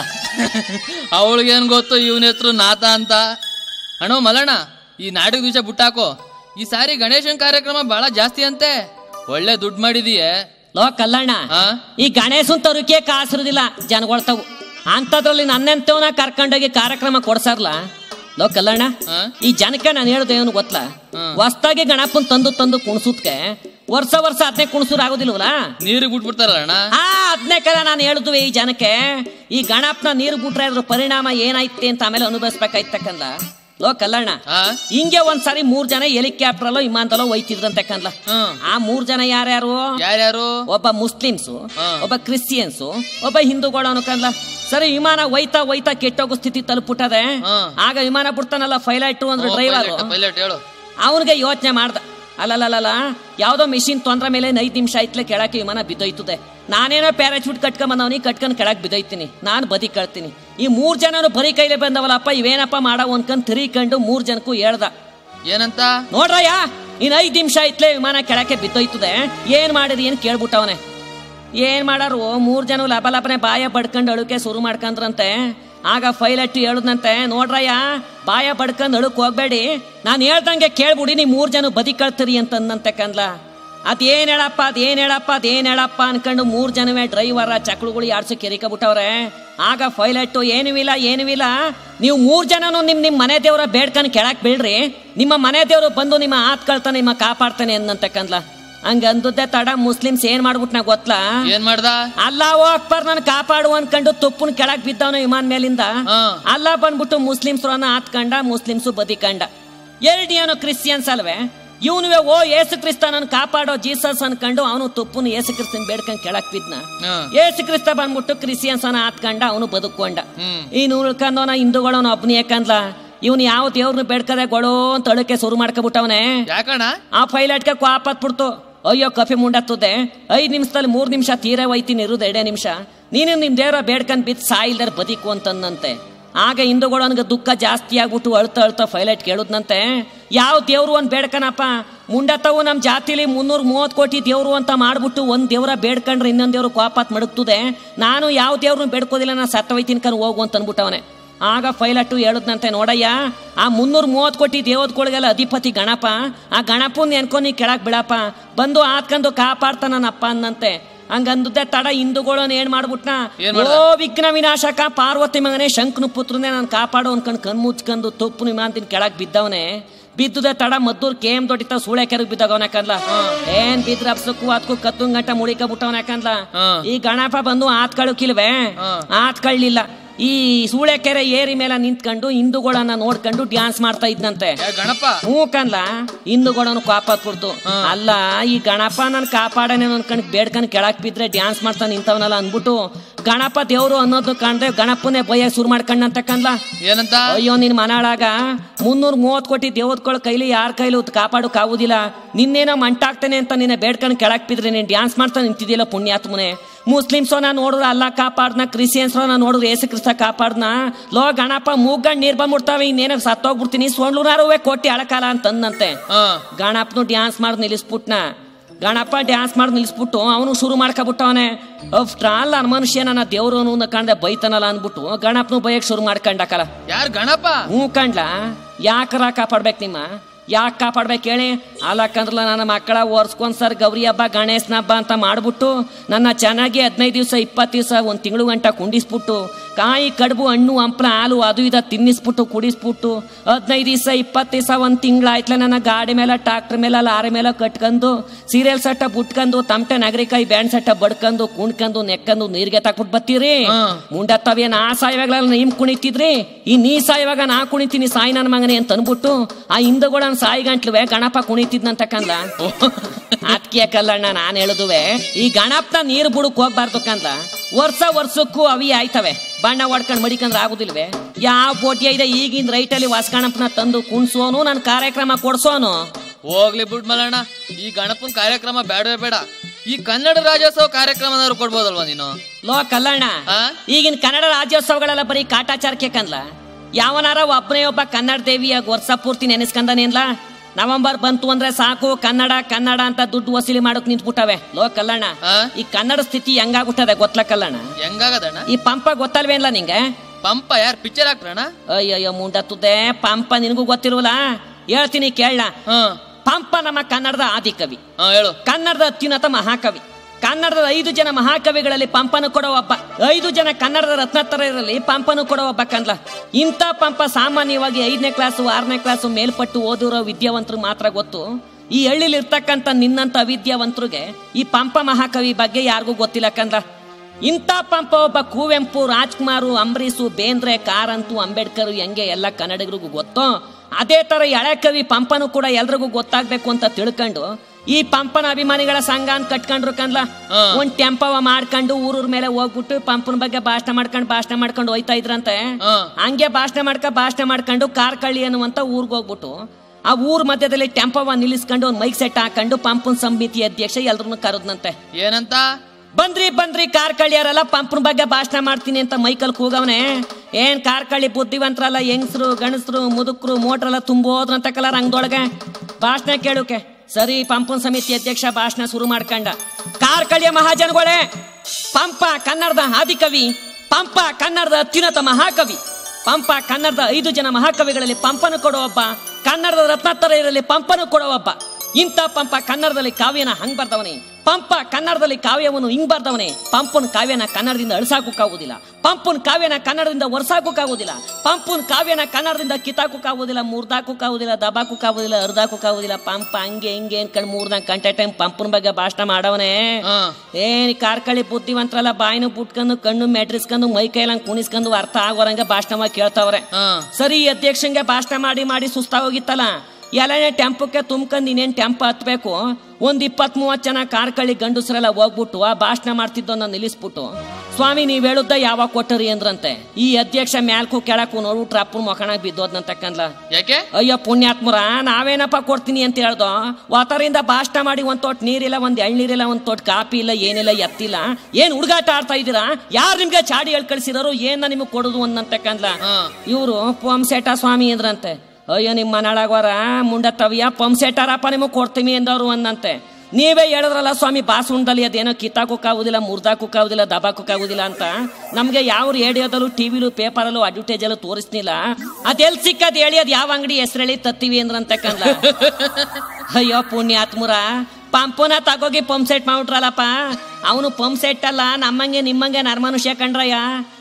ಅವಳಿಗೇನ್ ಗೊತ್ತು ಇವನ ಹೆಸರು ನಾಥ ಅಂತ ಅಣ್ಣ ಮಲಣ್ಣ ಈ ನಾಟಕ ವಿಷಯ ಬುಟ್ಟಾಕೋ ಈ ಸಾರಿ ಗಣೇಶನ್ ಕಾರ್ಯಕ್ರಮ ಬಹಳ ಜಾಸ್ತಿ ಅಂತೆ ಒಳ್ಳೆ ದುಡ್ಡು ಮಾಡಿದೀಯೆ ಲೋ ಕಲ್ಲಣ್ಣ ಹಾ ಈ ಗಣೇಶನ್ ತರುಕೆ ಕಾಸಿರೋದಿಲ್ಲ ಜನಗೊಳ್ತಾವು ಅಂಥದ್ರಲ್ಲಿ ನನ್ನೆಂತವನ ಕರ್ಕೊಂಡೋಗಿ ಕಾರ್ಯಕ್ರಮ ಕೊಡ್ಸಾರ್ಲ ಲೋ ಕಲ್ಲಣ್ಣ ಹಾ ಈ ಜನಕ್ಕೆ ನಾನು ಹೇಳುದು ಏನು ಗೊತ್ತಲ್ಲ ಹ್ಮ್. ಹೊಸ್ದಾಗಿ ಗಣಪನ್ ತಂದು ತಂದು ಕುಣಿಸುದ್ಕೆ ವರ್ಷ ವರ್ಷ ಅದನ್ನೇ ಕುಣಿಸೂರ್ ಆಗೋದಿಲ್ವಲ್ಲ ನೀರಿಗೆ ಬಿಟ್ಬಿಡ್ತಾರಲ್ಲ ಅಣ್ಣ ಆ ಅದನ್ನೇ ಕಲ ನಾನು ಹೇಳುದು ಈ ಜನಕ್ಕೆ ಈ ಗಣಪನ ನೀರು ಬಿಟ್ರೆ ಅದ್ರ ಪರಿಣಾಮ ಏನಾಯ್ತಿ ಅಂತ ಆಮೇಲೆ ಅನುಭವಿಸ್ಬೇಕಾಯ್ತಕ್ಕಂದ ಲೋ ಕಲ್ಲಣ್ಣ ಹಾ ಹಿಂಗೆ ಒಂದ್ಸರಿ ಮೂರ್ ಜನ ಹೆಲಿಕಾಪ್ಟರಲ್ಲೋ ವಿಮಾನದಲ್ಲೋ ಒಯ್ತಿದ್ರಂತೆ ಕಂದ್ಲ ಹ್ಮ್ ಆ ಮೂರ್ ಜನ ಯಾರ್ಯಾರು ಯಾರ್ಯಾರು ಒಬ್ಬ ಮುಸ್ಲಿಮ್ಸು ಹಾ. ಒಬ್ಬ ಕ್ರಿಶ್ಚಿಯನ್ಸು ಒಬ್ಬ ಹಿಂದೂಗಳು ಅನ್ಕಂದ್ಲ ಸರಿ ವಿಮಾನ ಒಯ್ತಾ ಒಯ್ತಾ ಕೆಟ್ಟೋಗೋ ಸ್ಥಿತಿ ತಲುಪಿಟ್ಟದೆ ಹಾ. ಆಗ ವಿಮಾನ ಬಿಡ್ತಾನಲ್ಲ ಫೈಲೈಟ್ ಅಂದ್ರೆ ಡ್ರೈವರ್ ಪೈಲಟ್ ಹೇಳು ಅವನಿಗೆ ಯೋಚನೆ ಮಾಡ್ದ ಅಲ್ಲಲ್ಲಲ್ಲ ಯಾವ್ದೋ ಮಿಷಿನ್ ತೊಂದ್ರೆ ಮೇಲೆ ಐದು ನಿಮಿಷ ಆಯ್ತಲೆ ಕೆಳಕ್ಕೆ ವಿಮಾನ ಬಿದ್ದೋಯ್ತದೆ ನಾನೇನೋ ಪ್ಯಾರಾಚೂಟ್ ಕಟ್ಕೊಂಬಂದವನಿ ಕಟ್ಕೊಂಡ್ ಕೆಳಕ್ ಬಿದ್ದೋಯ್ತೀನಿ ನಾನು ಬದಿ ಕಳ್ತೀನಿ ಈ ಮೂರ್ ಜನನು ಬರೀ ಕೈಲೇ ಬಂದವಲ್ಲಪ್ಪ ಇವೇನಪ್ಪ ಮಾಡವ ಅನ್ಕೊಂಡ್ ತಿರಿಕೊಂಡು ಮೂರ್ ಜನಕ್ಕೂ ಹೇಳ್ದ ಏನಂತ ನೋಡ್ರಯ್ಯ ಇನ್ ಐದ್ ನಿಮಿಷ ಐತ್ಲೆ ವಿಮಾನ ಕೆಳಕ್ಕೆ ಬಿದ್ದೋಯ್ತದೆ ಏನ್ ಮಾಡಿರಿ ಏನ್ ಕೇಳ್ಬಿಟ್ಟವನೆ ಏನ್ ಮಾಡಾರು ಮೂರ್ ಜನ ಲಪ ಲಪನೆ ಬಾಯ ಬಡ್ಕೊಂಡು ಅಳುಕೆ ಶುರು ಮಾಡ್ಕಂದ್ರಂತೆ ಆಗ ಫೈಲಟ್ ಹೇಳುದಂತೆ ನೋಡ್ರಯ್ಯ ಬಾಯ ಬಡ್ಕೊಂಡ್ ಅಳುಕ್ ಹೋಗ್ಬೇಡಿ ನಾನು ಹೇಳ್ದಂಗೆ ಕೇಳ್ಬಿಡಿ ನೀ ಮೂರ್ ಜನ ಬದಿ ಕಳ್ತೀರಿ ಅಂತಂದಂತೆ ಕಂದ್ಲ ಅದೇನ್ ಹೇಳಪ್ಪ ಅದೇನ್ ಹೇಳಪ್ಪ ಅದೇನ್ ಹೇಳಪ್ಪ ಅನ್ಕೊಂಡು ಮೂರ್ ಜನವೇ ಡ್ರೈವರ ಚಕ್ಳುಗಳು ಆಡ್ಸೋ ಕೆರಿಕಬಿಟ್ಟವ್ರೆ ಆಗ ಫೈಲಟ್ಟು ಏನೂ ಇಲ್ಲ ಏನೂ ಇಲ್ಲ ನೀವು ಮೂರ್ ಜನನು ನಿಮ್ ನಿಮ್ ಮನೆ ದೇವರ ಬೇಡ್ಕೊಂಡು ಕೆಳಕ್ ಬೀಳ್ರಿ ನಿಮ್ಮ ಮನೆ ದೇವರು ಬಂದು ನಿಮ್ಮ ಆತ್ಕಳ್ತಾನೆ ನಿಮ್ಮ ಕಾಪಾಡ್ತಾನೆ ಅನ್ನಂತೆ ಕಂದ್ಲ ಹಂಗ ಅಂದದ್ದೆ ತಡ ಮುಸ್ಲಿಮ್ಸ್ ಏನ್ ಮಾಡ್ಬಿಟ್ನ ಗೊತ್ತಾ ಏನ್ ಮಾಡ್ದ ಅಲ್ಲಾ ಅಕ್ಬರ್ ನನ್ ಕಾಪಾಡು ಅನ್ಕೊಂಡು ತುಪ್ಪನ್ ಕೆಳಕ್ ಬಿದ್ದವನು ವಿಮಾನ ಮೇಲಿಂದ ಹಾ ಅಲ್ಲ ಬಂದ್ಬಿಟ್ಟು ಮುಸ್ಲಿಮ್ಸ್ ಆತ್ಕಂಡ ಮುಸ್ಲಿಮ್ಸು ಬದಿಕಂಡ ಎರಡು ಏನು ಕ್ರಿಶ್ಚಿಯನ್ಸ್ ಅಲ್ವೇ ಇವನುವೆ ಓ ಏಸು ಕ್ರಿಸ್ತ ನನ್ ಕಾಪಾಡೋ ಜೀಸಸ್ ಅನ್ಕೊಂಡು ಅವನು ತುಪ್ಪನ ಏಸು ಕ್ರಿಸ್ತನ್ ಬೇಡ್ಕೊಂಡ್ ಕೆಳಕ್ ಬಿದ್ನ ಹಾ ಏಸು ಕ್ರಿಸ್ತ ಬಂದ್ಬಿಟ್ಟು ಕ್ರಿಶ್ಚಿಯನ್ಸ್ ಅನ್ನ ಆತ್ಕಂಡ ಅವನು ಬದುಕೊಂಡ ಹ್ಮ್ ಇನ್ನು ಉಳ್ಕೊಂಡವನ ಹಿಂದೂಗಳವನ ಒಬ್ನೇ ಯಾಕಂದ್ಲ ಇವನು ಯಾವ ದೇವ್ರನ್ನ ಬೇಡ್ಕದೆ ಗೊಳೋ ಅಂತ ಅಳಕ್ಕೆ ಶುರು ಮಾಡ್ಕೊಬಿಟ್ಟವನೆ ಯಾಕಣ್ಣ ಆ ಪೈಲಟ್ಗೆ ಕ್ವಾಪತ್ ಬಿಡ್ತು ಅಯ್ಯೋ ಕಫಿ ಮುಂಡತ್ತದೆ ಐದ್ ನಿಮಿಷದಲ್ಲಿ ಮೂರ್ ನಿಮಿಷ ತೀರ ಒಯ್ತೀನಿ ಇರುದು ಎರಡೇ ನಿಮಿಷ ನೀನು ನಿಮ್ ದೇವ್ರ ಬೇಡ್ಕೊಂಡ್ ಬಿದ್ದು ಸಾಯಿಲ್ದಾರ ಬದಿಕು ಅಂತಂದಂತೆ ಆಗ ಹಿಂದೂಗಳು ಅವನಿಗೆ ದುಃಖ ಜಾಸ್ತಿ ಆಗ್ಬಿಟ್ಟು ಅಳ್ತಾ ಅಳ್ತಾ ಪೈಲಟ್ ಕೇಳುದ್ನಂತೆ ಯಾವ ದೇವ್ರು ಒಂದ್ ಬೇಡ್ಕನಪ್ಪ ಮುಂಡತವು ನಮ್ ಜಾತಿಲಿ ಮುನ್ನೂರ ಮೂವತ್ ಕೋಟಿ ದೇವ್ರು ಅಂತ ಮಾಡ್ಬಿಟ್ಟು ಒಂದ್ ದೇವ್ರ ಬೇಡ್ಕೊಂಡ್ರೆ ಇನ್ನೊಂದ್ ದೇವ್ರು ಕ್ವಾಪತ್ ಮಡಗ್ತದೆ ನಾನು ಯಾವ ದೇವ್ರನ್ನ ಬೇಡ್ಕೋದಿಲ್ಲ ನಾ ಸತ್ತ ಒಯ್ತೀನಿ ಕನ್ ಹೋಗು ಅಂತ ಅನ್ಬಿಟ್ಟವನೆ ಆಗ ಫೈಲಟ್ಟು ಹೇಳುದ್ನಂತೆ ನೋಡಯ್ಯ ಆ ಮುನ್ನೂರ ಮೂವತ್ತು ಕೋಟಿ ದೇವತ್ಗಳಿಗೆಲ್ಲ ಅಧಿಪತಿ ಗಣಪ ಆ ಗಣಪನ್ ನೆನ್ಕೊ ನೀ ಕೆಳಕ್ ಬಿಡಪ್ಪ ಬಂದು ಹಾತ್ಕೊಂಡು ಕಾಪಾಡ್ತಾನಪ್ಪ ಅನ್ನಂತೆ ಹಂಗಂದುದೇ ತಡ ಹಿಂದೂಗಳನ್ನ ಏನ್ ಮಾಡ್ಬಿಟ್ನ ಏನ್ ಮಾಡ್ದ? ಓ ವಿಘ್ನ ವಿನಾಶಕ ಪಾರ್ವತಿ ಮಗನೇ ಶಂಕನು ಪುತ್ರನೇ ನಾನು ಕಾಪಾಡು ಅನ್ಕೊಂಡು ಕಣ್ ಮುಚ್ಕೊಂಡು ತುಪ್ಪು ವಿಮಾನದಿಂದ ಕೆಳಕ್ ಬಿದ್ದವನೆ ಬಿದ್ದುದ ತಡ ಮದ್ದೂರ್ ಕೇಮ್ ದೊಡ್ಡಿತ ಸೂಳೆ ಕೆರೆಗೆ ಬಿದ್ದವನ ಯಾಕಂದ್ಲ ಏನ್ ಬಿದ್ರ ಅಪ್ಸಕ್ಕೂ ಅದಕ್ಕೂ ಕತ್ತು ಗಂಟ ಮುಳಿಕ ಬಿಟ್ಟವನ ಯಾಕಂದ್ಲ ಹಾ. ಈ ಗಣಪ ಬಂದು ಆತ್ ಕಳುಕಿಲ್ವೇ ಹಾ. ಆತ್ ಕಳ್ಳಿಲ್ಲ ಈ ಸೂಳೆಕೆರೆ ಏರಿ ಮೇಲೆ ನಿಂತ್ಕೊಂಡು ಹಿಂದೂಗಳನ್ನ ನೋಡ್ಕೊಂಡು ಡ್ಯಾನ್ಸ್ ಮಾಡ್ತಾ ಇದ್ನಂತೆ ಏ ಗಣಪ ಹ್ಞೂ ಕನ್ಲ ಹಿಂದೂಗಳನ್ನ ಕಾಪಾತ್ಬಿಡ್ತು ಹಾ. ಅಲ್ಲ ಈ ಗಣಪ ನನ್ ಕಾಪಾಡನೆ ಅನ್ಕೊಂಡ್ ಬೇಡ್ಕೊಂಡ್ ಕೆಳಕ್ ಬಿದ್ರೆ ಡ್ಯಾನ್ಸ್ ಮಾಡ್ತಾ ನಿಂತವನಲ್ಲ ಅನ್ಬಿಟ್ಟು ಗಣಪ ದೇವ್ರು ಅನ್ನೋದು ಕಂಡ್ರೆ ಗಣಪನೇ ಭಯ ಶುರು ಮಾಡ್ಕೊಂಡಂತ ಕನ್ಲ ಏನಂತ ಅಯ್ಯೋ ನಿನ್ ಮನಾಳಾಗ ಮುನ್ನೂರ ಮೂವತ್ ಕೋಟಿ ದೇವತ್ಗಳ ಕೈಲಿ ಯಾರ ಕೈಲಿ ಕಾಪಾಡಕ್ ಆಗುದಿಲ್ಲ ನಿನ್ನೇನೋ ಮಂಟಾಗ್ತಾನೆ ಅಂತ ನಿನ್ನ ಬೇಡ್ಕೊಂಡು ಕೆಳಕ್ ಬಿದ್ರೆ ನೀನ್ ಡ್ಯಾನ್ಸ್ ಮಾಡ್ತಾ ನಿಂತಿದ್ಯಲ್ಲ ಪುಣ್ಯಾತ್ಮನೆ ಮುಸ್ಲಿಮ್ಸೋನ ನೋಡಿದ್ರೆ ಅಲ್ಲ ಕಾಪಾಡ್ನ ಕ್ರಿಶ್ಚಿಯನ್ಸ್ರೋನ ನೋಡಿದ್ರೆ ಏಸು ಕ್ರಿಸ್ತ ಕಾಪಾಡ್ನ ಲೋ ಗಣಪ ಮೂಗಂಡ್ ನೀರ್ ಬಂದ್ಬಿಡ್ತಾವೆ ಇನ್ನೇನ ಸತ್ತೋಗ್ಬಿಡ್ತೀನಿ ಸೊಂಡ್ಲುನಾರುವೆ ಕೊಟ್ಟಿ ಅಳಕಾಲ ಅಂತಂದಂತೆ ಹಾ ಗಣಪನು ಡ್ಯಾನ್ಸ್ ಮಾಡಿ ನಿಲ್ಲಿಸ್ಬಿಟ್ನ ಗಣಪ ಡ್ಯಾನ್ಸ್ ಮಾಡಿ ನಿಲ್ಲಿಸ್ಬಿಟ್ಟು ಅವನು ಶುರು ಮಾಡ್ಕೊಬಿಟ್ಟವನೆ ಅಫ್ಟ್ರ್ ಆಲ್ ನನ್ನ ಮನುಷ್ಯ ನನ್ನ ದೇವ್ರು ಕಂಡೆ ಬೈತಾನಲ್ಲ ಅಂದ್ಬಿಟ್ಟು ಗಣಪನು ಬೈಯಕ್ ಶುರು ಮಾಡ್ಕೊಂಡಕಲ್ಲ ಯಾರ್ ಗಣಪ ಹ್ಞೂ ಕಂಡ್ಲ ಯಾಕರ ಕಾಪಾಡ್ಬೇಕು ನಿಮ್ಮ ಯಾಕೆ ಕಾಪಾಡ್ಬೇಕು ಹೇಳಿ ಅಲ್ಲಕ್ಕಂದ್ರಲ್ಲ ನನ್ನ ಮಕ್ಕಳ ಒರ್ಸ್ಕೊಂಡ್ ಸರ್ ಗೌರಿ ಹಬ್ಬ ಗಣೇಶನ ಹಬ್ಬ ಅಂತ ಮಾಡ್ಬಿಟ್ಟು ನನ್ನ ಚೆನ್ನಾಗಿ ಹದಿನೈದು ದಿವಸ ಇಪ್ಪತ್ತು ದಿವಸ ಒಂದು ತಿಂಗಳು ಗಂಟ ಕುಂಡಿಸ್ಬಿಟ್ಟು ಕಾಯಿ ಕಡುಬು ಹಣ್ಣು ಹಂಪ್ಲ ಹಾಲು ಅದು ಇದು ತಿನ್ನಿಸ್ಬಿಟ್ಟು ಕುಡಿಸ್ಬಿಟ್ಟು ಹದಿನೈದು ದಿವಸ ಇಪ್ಪತ್ತು ದಿವಸ ಒಂದು ತಿಂಗಳಾಯ್ತಲ ನನ್ನ ಗಾಡಿ ಮೇಲೆ ಟ್ರಾಕ್ಟರ್ ಮೇಲೆ ಲಾರಿ ಮೇಲೆ ಕಟ್ಕೊಂಡು ಸೀರಿಯಲ್ ಸಟ್ಟ ಬುಟ್ಕೊಂಡು ತಮಟೆ ನಗರಿಕಾಯಿ ಬ್ಯಾಂಡ್ ಸಟ್ಟ ಬಡ್ಕೊಂಡು ಕುಣ್ಕೊಂಡು ನೆಕ್ಕಂದು ನೀರಿಗೆ ತಾಕ್ಬಿಟ್ಟು ಬರ್ತೀರಿ ಹಾ. ಮುಂಡತ್ತವೇನ ಆ ಸಾಯವಾಗಲ್ಲ ನೀಮ್ ಕುಣಿತಿದ್ರಿ ಈ ನೀ ಸಾಯವಾಗ ನಾ ಕುಣಿತೀನಿ ಸಾಯಿ ನನ್ನ ಮಗನೇ ಅಂತ ಅನ್ಬಿಟ್ಟು ಆ ಹಿಂದೂಗಳ ಸಾಯಿ ಗಂಟ್ಲುವೆ ಗಣಪ ಕುಣಿತಿದ್ನಂತ ಕಂದ್ಲ ಅದಕ್ಕೆ ಕಲ್ಲಣ್ಣ ನಾನ್ ಹೇಳುದುವೆ ಈ ಗಣಪನ ನೀರು ಬುಡಕ್ ಹೋಗ್ಬಾರ್ದು ಕಂದ್ಲ ವರ್ಷ ವರ್ಷಕ್ಕೂ ಅವಿ ಆಯ್ತವೆ ಬಣ್ಣ ಹೊಡ್ಕೊಂಡ್ ಮಡಿಕಂದ್ರೆ ಆಗುದಿಲ್ವೇ ಯಾವ ಬೋಟಿಯ ಇದೆ ಈಗಿನ ರೈಟಲ್ಲಿ ವಾಸ್ಕಣಪ್ಪನ ತಂದು ಕುಣ್ಸೋನು ನನ್ ಕಾರ್ಯಕ್ರಮ ಕೊಡ್ಸೋನು ಹೋಗ್ಲಿ ಬಿಡ್ ಮಲ್ಲಣ್ಣ ಈ ಗಣಪನ್ ಕಾರ್ಯಕ್ರಮ ಬೇಡವೇ ಬೇಡ ಈ ಕನ್ನಡ ರಾಜ್ಯೋತ್ಸವ ಕಾರ್ಯಕ್ರಮನಾದ್ರು ಕೊಡ್ಬೋದಲ್ವಾ ನೀನು ಲೋ ಕಲ್ಲಣ್ಣ ಆ? ಈಗಿನ ಕನ್ನಡ ರಾಜ್ಯೋತ್ಸವಗಳೆಲ್ಲ ಬರೀ ಕಾಟಾಚಾರಕ್ಕೆ ಕನ್ಲ ಯಾವನಾರ ಒಬ್ಬನೇ ಒಬ್ಬ ಕನ್ನಡ ದೇವಿಯಾಗ ವರ್ಷ ಪೂರ್ತಿ ನೆನೆಸ್ಕಂದಾನೇನ್ಲ ನವೆಂಬರ್ ಬಂತು ಅಂದ್ರೆ ಸಾಕು ಕನ್ನಡ ಕನ್ನಡ ಅಂತ ದುಡ್ಡು ವಸೂಲಿ ಮಾಡಕ್ ನಿಂತ್ಬಿಟ್ಟವೆ ಲೋ ಕಲ್ಲಣ್ಣ ಆ? ಈ ಕನ್ನಡ ಸ್ಥಿತಿ ಹೆಂಗಾಗುತ್ತದೆ ಗೊತ್ತಲ ಕಲ್ಲಣ್ಣ ಹೆಂಗಾಗದಣ್ಣ ಈ ಪಂಪ ಗೊತ್ತಲ್ವೇನ್ಲ ನಿಂಗೆ ಪಂಪ ಯಾರ್ ಪಿಕ್ಚರ್ ಆಕ್ಟ್ರಣ್ಣ ಅಯ್ಯಯ್ಯೋ ಮುಂಡತ್ತುದೆ ಪಂಪ ನಿನಗೂ ಗೊತ್ತಿರುವಲ್ಲ ಹೇಳ್ತೀನಿ ಕೇಳ ಹಾ ಪಂಪ ನಮ್ಮ ಕನ್ನಡದ ಆದಿಕವಿ ಹಾ ಹೇಳು ಕನ್ನಡದ ಅತ್ಯುನ್ನತ ಮಹಾಕವಿ ಕನ್ನಡದ ಐದು ಜನ ಮಹಾಕವಿಗಳಲ್ಲಿ ಪಂಪನು ಕೊಡೋ ಒಬ್ಬ ಐದು ಜನ ಕನ್ನಡದ ರತ್ನತ್ತರರಲ್ಲಿ ಪಂಪನು ಕೊಡೋ ಒಬ್ಬ ಕಂದ್ಲ ಇಂಥ ಪಂಪ ಸಾಮಾನ್ಯವಾಗಿ ಐದನೇ ಕ್ಲಾಸು ಆರನೇ ಕ್ಲಾಸು ಮೇಲ್ಪಟ್ಟು ಓದಿರೋ ವಿದ್ಯಾವಂತರು ಮಾತ್ರ ಗೊತ್ತು ಈ ಹಳ್ಳಿಲಿ ಇರ್ತಕ್ಕಂಥ ನಿನ್ನಂತ ಅವಿದ್ಯಾವಂತರಿಗೆ ಈ ಪಂಪ ಮಹಾಕವಿ ಬಗ್ಗೆ ಯಾರಿಗೂ ಗೊತ್ತಿಲ್ಲ ಕಂದ ಇಂಥ ಪಂಪ ಒಬ್ಬ ಕುವೆಂಪು ರಾಜ್ಕುಮಾರು ಅಂಬರೀಷು ಬೇಂದ್ರೆ ಕಾರಂತು ಅಂಬೇಡ್ಕರ್ ಹೆಂಗೆ ಎಲ್ಲ ಕನ್ನಡಿಗರಿಗೂ ಗೊತ್ತೋ ಅದೇ ತರ ಎಳೆ ಕವಿ ಪಂಪನು ಕೂಡ ಎಲ್ರಿಗೂ ಗೊತ್ತಾಗ್ಬೇಕು ಅಂತ ತಿಳ್ಕೊಂಡು ಈ ಪಂಪನ ಅಭಿಮಾನಿಗಳ ಸಂಘ ಅಂತ ಕಟ್ಕೊಂಡ್ರು ಕಂದ್ಲ ಹಾ. ಒಂದ್ ಟೆಂಪವ ಮಾಡ್ಕೊಂಡು ಊರೂರ್ ಮೇಲೆ ಹೋಗ್ಬಿಟ್ಟು ಪಂಪನ ಬಗ್ಗೆ ಭಾಷಣ ಮಾಡ್ಕೊಂಡು ಭಾಷಣ ಮಾಡ್ಕೊಂಡು ಹೋಯ್ತಾ ಇದ್ರಂತೆ ಹಾ. ಹಂಗೆ ಭಾಷಣ ಮಾಡ್ಕ ಭಾಷಣ ಮಾಡ್ಕೊಂಡು ಕಾರ್ಕಳ್ಳಿ ಅನ್ನುವಂತ ಊರ್ಗ್ ಹೋಗ್ಬಿಟ್ಟು ಆ ಊರ್ ಮಧ್ಯದಲ್ಲಿ ಟೆಂಪವ ನಿಲ್ಲಿಸ್ಕೊಂಡು ಒಂದ್ ಮೈಕ್ ಸೆಟ್ ಹಾಕೊಂಡು ಪಂಪನ್ ಸಮಿತಿ ಅಧ್ಯಕ್ಷ ಎಲ್ರನ್ನೂ ಕರೆದ್ನಂತೆ ಏನಂತ ಬಂದ್ರಿ ಬಂದ್ರಿ ಕಾರ್ಕಳಿಯರೆಲ್ಲ ಪಂಪನ ಬಗ್ಗೆ ಭಾಷಣ ಮಾಡ್ತೀನಿ ಅಂತ ಮೈಕಲ್ ಕೂಗವನೆ ಏನ್ ಕಾರ್ಕಳಿ ಬುದ್ಧಿವಂತರಲ್ಲ ಹೆಂಗಸರು ಗಣಸರು ಮುದುಕರು ಮೋಟ್ರೆಲ್ಲ ತುಂಬೋದ್ರಂತ ಕಲರ್ ರಂಗದೊಳಗೆ ಭಾಷಣ ಕೇಳುಕೆ ಸರಿ ಪಂಪನ್ ಸಮಿತಿ ಅಧ್ಯಕ್ಷ ಭಾಷಣ ಶುರು ಮಾಡ್ಕಂಡ ಕಾರ್ಕಳಿಯ ಮಹಾಜನಗಳೇ ಪಂಪ ಕನ್ನಡದ ಆದಿಕವಿ ಪಂಪ ಕನ್ನಡದ ಅತ್ಯುನ್ನತ ಮಹಾಕವಿ ಪಂಪ ಕನ್ನಡದ ಐದು ಜನ ಮಹಾಕವಿಗಳಲ್ಲಿ ಪಂಪನು ಕೊಡೋ ಒಬ್ಬ ಕನ್ನಡದ ರತ್ನಾತ್ತರ ಇರಲಿ ಪಂಪನು ಕೊಡೋ ಒಬ್ಬ ಇಂಥ ಪಂಪ ಕನ್ನಡದಲ್ಲಿ ಕಾವ್ಯನ ಹಂಗ್ ಬರ್ದವನೇ ಪಂಪ ಕನ್ನಡದಲ್ಲಿ ಕಾವ್ಯವನ್ನು ಹಿಂಗ್ ಬರ್ದವನೇ ಪಂಪನ್ ಕಾವ್ಯನ ಕನ್ನಡದಿಂದ ಅಳಿಸಾಕೋಕ್ಕಾಗುದಿಲ್ಲ ಪಂಪನ್ ಕಾವ್ಯನ ಕನ್ನಡದಿಂದ ಒರ್ಸಾಕೋಕ್ಕಾಗುದಿಲ್ಲ ಪಂಪನ್ ಕಾವ್ಯನ ಕನ್ನಡದಿಂದ ಕಿತ್ತಾಕೋಕ್ಕಾಗುದಿಲ್ಲ ಮುರ್ದಾಕೋಕ್ಕಾಗುದಿಲ್ಲ ದಬಾಕೋಕ್ಕಾಗುದಿಲ್ಲ ಅರ್ದಾಕೋಕ್ಕಾಗುದಿಲ್ಲ ಪಂಪ ಹಂಗೆ ಹಿಂಗೆ ಅನ್ಕಂಡ್ ಮೂರ್ನಾಗ ಕಂಟೆ ಟೈಮ್ ಪಂಪನ್ ಬಗ್ಗೆ ಭಾಷಣ ಮಾಡವನೇ ಹಾ ಏನ್ ಈ ಕಾರ್ಕಳಿ ಬುದ್ಧಿವಂತರಲ್ಲ ಬಾಯಿನ ಬುಟ್ಕೊಂಡು ಕಣ್ಣು ಮೆಟ್ರಿಸ್ಕೊಂಡು ಮೈ ಕೈಲಂಗ್ ಕುಣಿಸ್ಕೊಂಡು ಅರ್ಥ ಆಗೋರಂಗೆ ಭಾಷಣ ಮಾಡಿ ಕೇಳ್ತಾವ್ರೆ ಹಾ ಸರಿ ಈ ಅಧ್ಯಕ್ಷಂಗೆ ಭಾಷಣ ಮಾಡಿ ಮಾಡಿ ಸುಸ್ತಾಗೋಗಿತ್ತಲ್ಲ ಎಲ್ಲನೇ ಟೆಂಪಕ್ಕೆ ತುಂಬ್ಕೊಂಡು ಇನ್ನೇನು ಟೆಂಪ ಹತ್ಬೇಕು ಒಂದ್ ಇಪ್ಪತ್ ಮೂವತ್ ಜನ ಕಾರ್ಕಳಿ ಗಂಡಸ್ರೆಲ್ಲ ಹೋಗ್ಬಿಟ್ಟು ಆ ಭಾಷಣ ಮಾಡ್ತಿದ್ದನ್ನ ನಿಲ್ಲಿಸ್ಬಿಟ್ಟು ಸ್ವಾಮಿ ನೀವ್ ಹೇಳುದ್ದ ಯಾವಾಗ ಕೊಟ್ಟರಿ ಅಂದ್ರಂತೆ ಈ ಅಧ್ಯಕ್ಷ ಮ್ಯಾಲ್ಕು ಕೆಳಕು ನೋಡ್ಬಿಟ್ರೆ ಅಪ್ಪನ ಮೊಕಣಾಗ ಬಿದ್ದೋದ್ನಂತಕ್ಕಂದ್ಲ ಯಾಕೆ ಅಯ್ಯೋ ಪುಣ್ಯಾತ್ಮರ ನಾವೇನಪ್ಪ ಕೊಡ್ತೀನಿ ಅಂತ ಹೇಳ್ದೋ ವಾತರಿಂದ ಭಾಷಣ ಮಾಡಿ ಒಂದ್ ತೊಟ್ ನೀರಿಲ್ಲ ಒಂದ್ ಎಳ್ನೀರಿಲ್ಲ ಒಂದ್ ತೊಟ್ ಕಾಪಿ ಇಲ್ಲ ಏನಿಲ್ಲ ಎತ್ತಿಲ್ಲ ಏನ್ ಹುಡುಗಾಟ ಆಡ್ತಾ ಇದ್ದೀರಾ ಯಾರು ನಿಮ್ಗೆ ಚಾಡಿ ಹೇಳ್ ಕಳ್ಸಿರೋರು ಏನ ನಿಮ್ಗೆ ಕೊಡುದು ಅನ್ನಂತಕ್ಕಂದ್ಲ ಹಾ ಇವರು ಪಂಸೆಟ ಸ್ವಾಮಿ ಅಂದ್ರಂತೆ ಅಯ್ಯೋ ನಿಮ್ಮ ಮನಾಳಾಗೋರ ಮುಂಡ ತವಿಯ ಪಂಸೆಟಾರಪ್ಪ ನಿಮಗೆ ಕೊಡ್ತೀನಿ ಎಂದವರು ಅಂದಂತೆ ನೀವೇ ಹೇಳಿದ್ರಲ್ಲ ಸ್ವಾಮಿ ಬಾಸುಂಡಲ್ಲಿ ಅದೇನೋ ಕಿತ್ತಾಕೋಕ್ಕಾಗುದಿಲ್ಲ ಮುರ್ದಾಕೋಕ್ಕಾಗುದಿಲ್ಲ ದಬಾಕೋಕ್ಕಾಗುದಿಲ್ಲ ಅಂತ ನಮ್ಗೆ ಯಾವ ರೇಡಿಯೋದಲ್ಲೂ ಟಿವಿಲು ಪೇಪರಲ್ಲೂ ಅಡ್ವರ್ಟೈಸ್ ಅಲ್ಲೂ ತೋರಿಸ್ನಿಲ್ಲ ಅದೆಲ್ ಸಿಕ್ಕದ್ ಹೇಳಿ ಅದ್ ಯಾವ ಅಂಗಡಿ ಹೆಸರೇಳಿ ತತ್ತೀವಿ ಅಂದ್ರಂತಕ್ಕಂದ ಅಯ್ಯೋ ಪುಣ್ಯಾತ್ಮುರ ಪಂಪುನ ತಗೋಗಿ ಪಂಪ್ ಸೆಟ್ ಮಾಡ್ಬಿಟ್ರಲ್ಲಪ್ಪ ಅವನು ಪಂಪ್ ಸೆಟ್ ಅಲ್ಲ ನಮ್ಮಂಗೆ ನಿಮ್ಮಂಗೆ ನರ್ಮನುಷ್ಯ ಕಂಡ್ರಯ್ಯ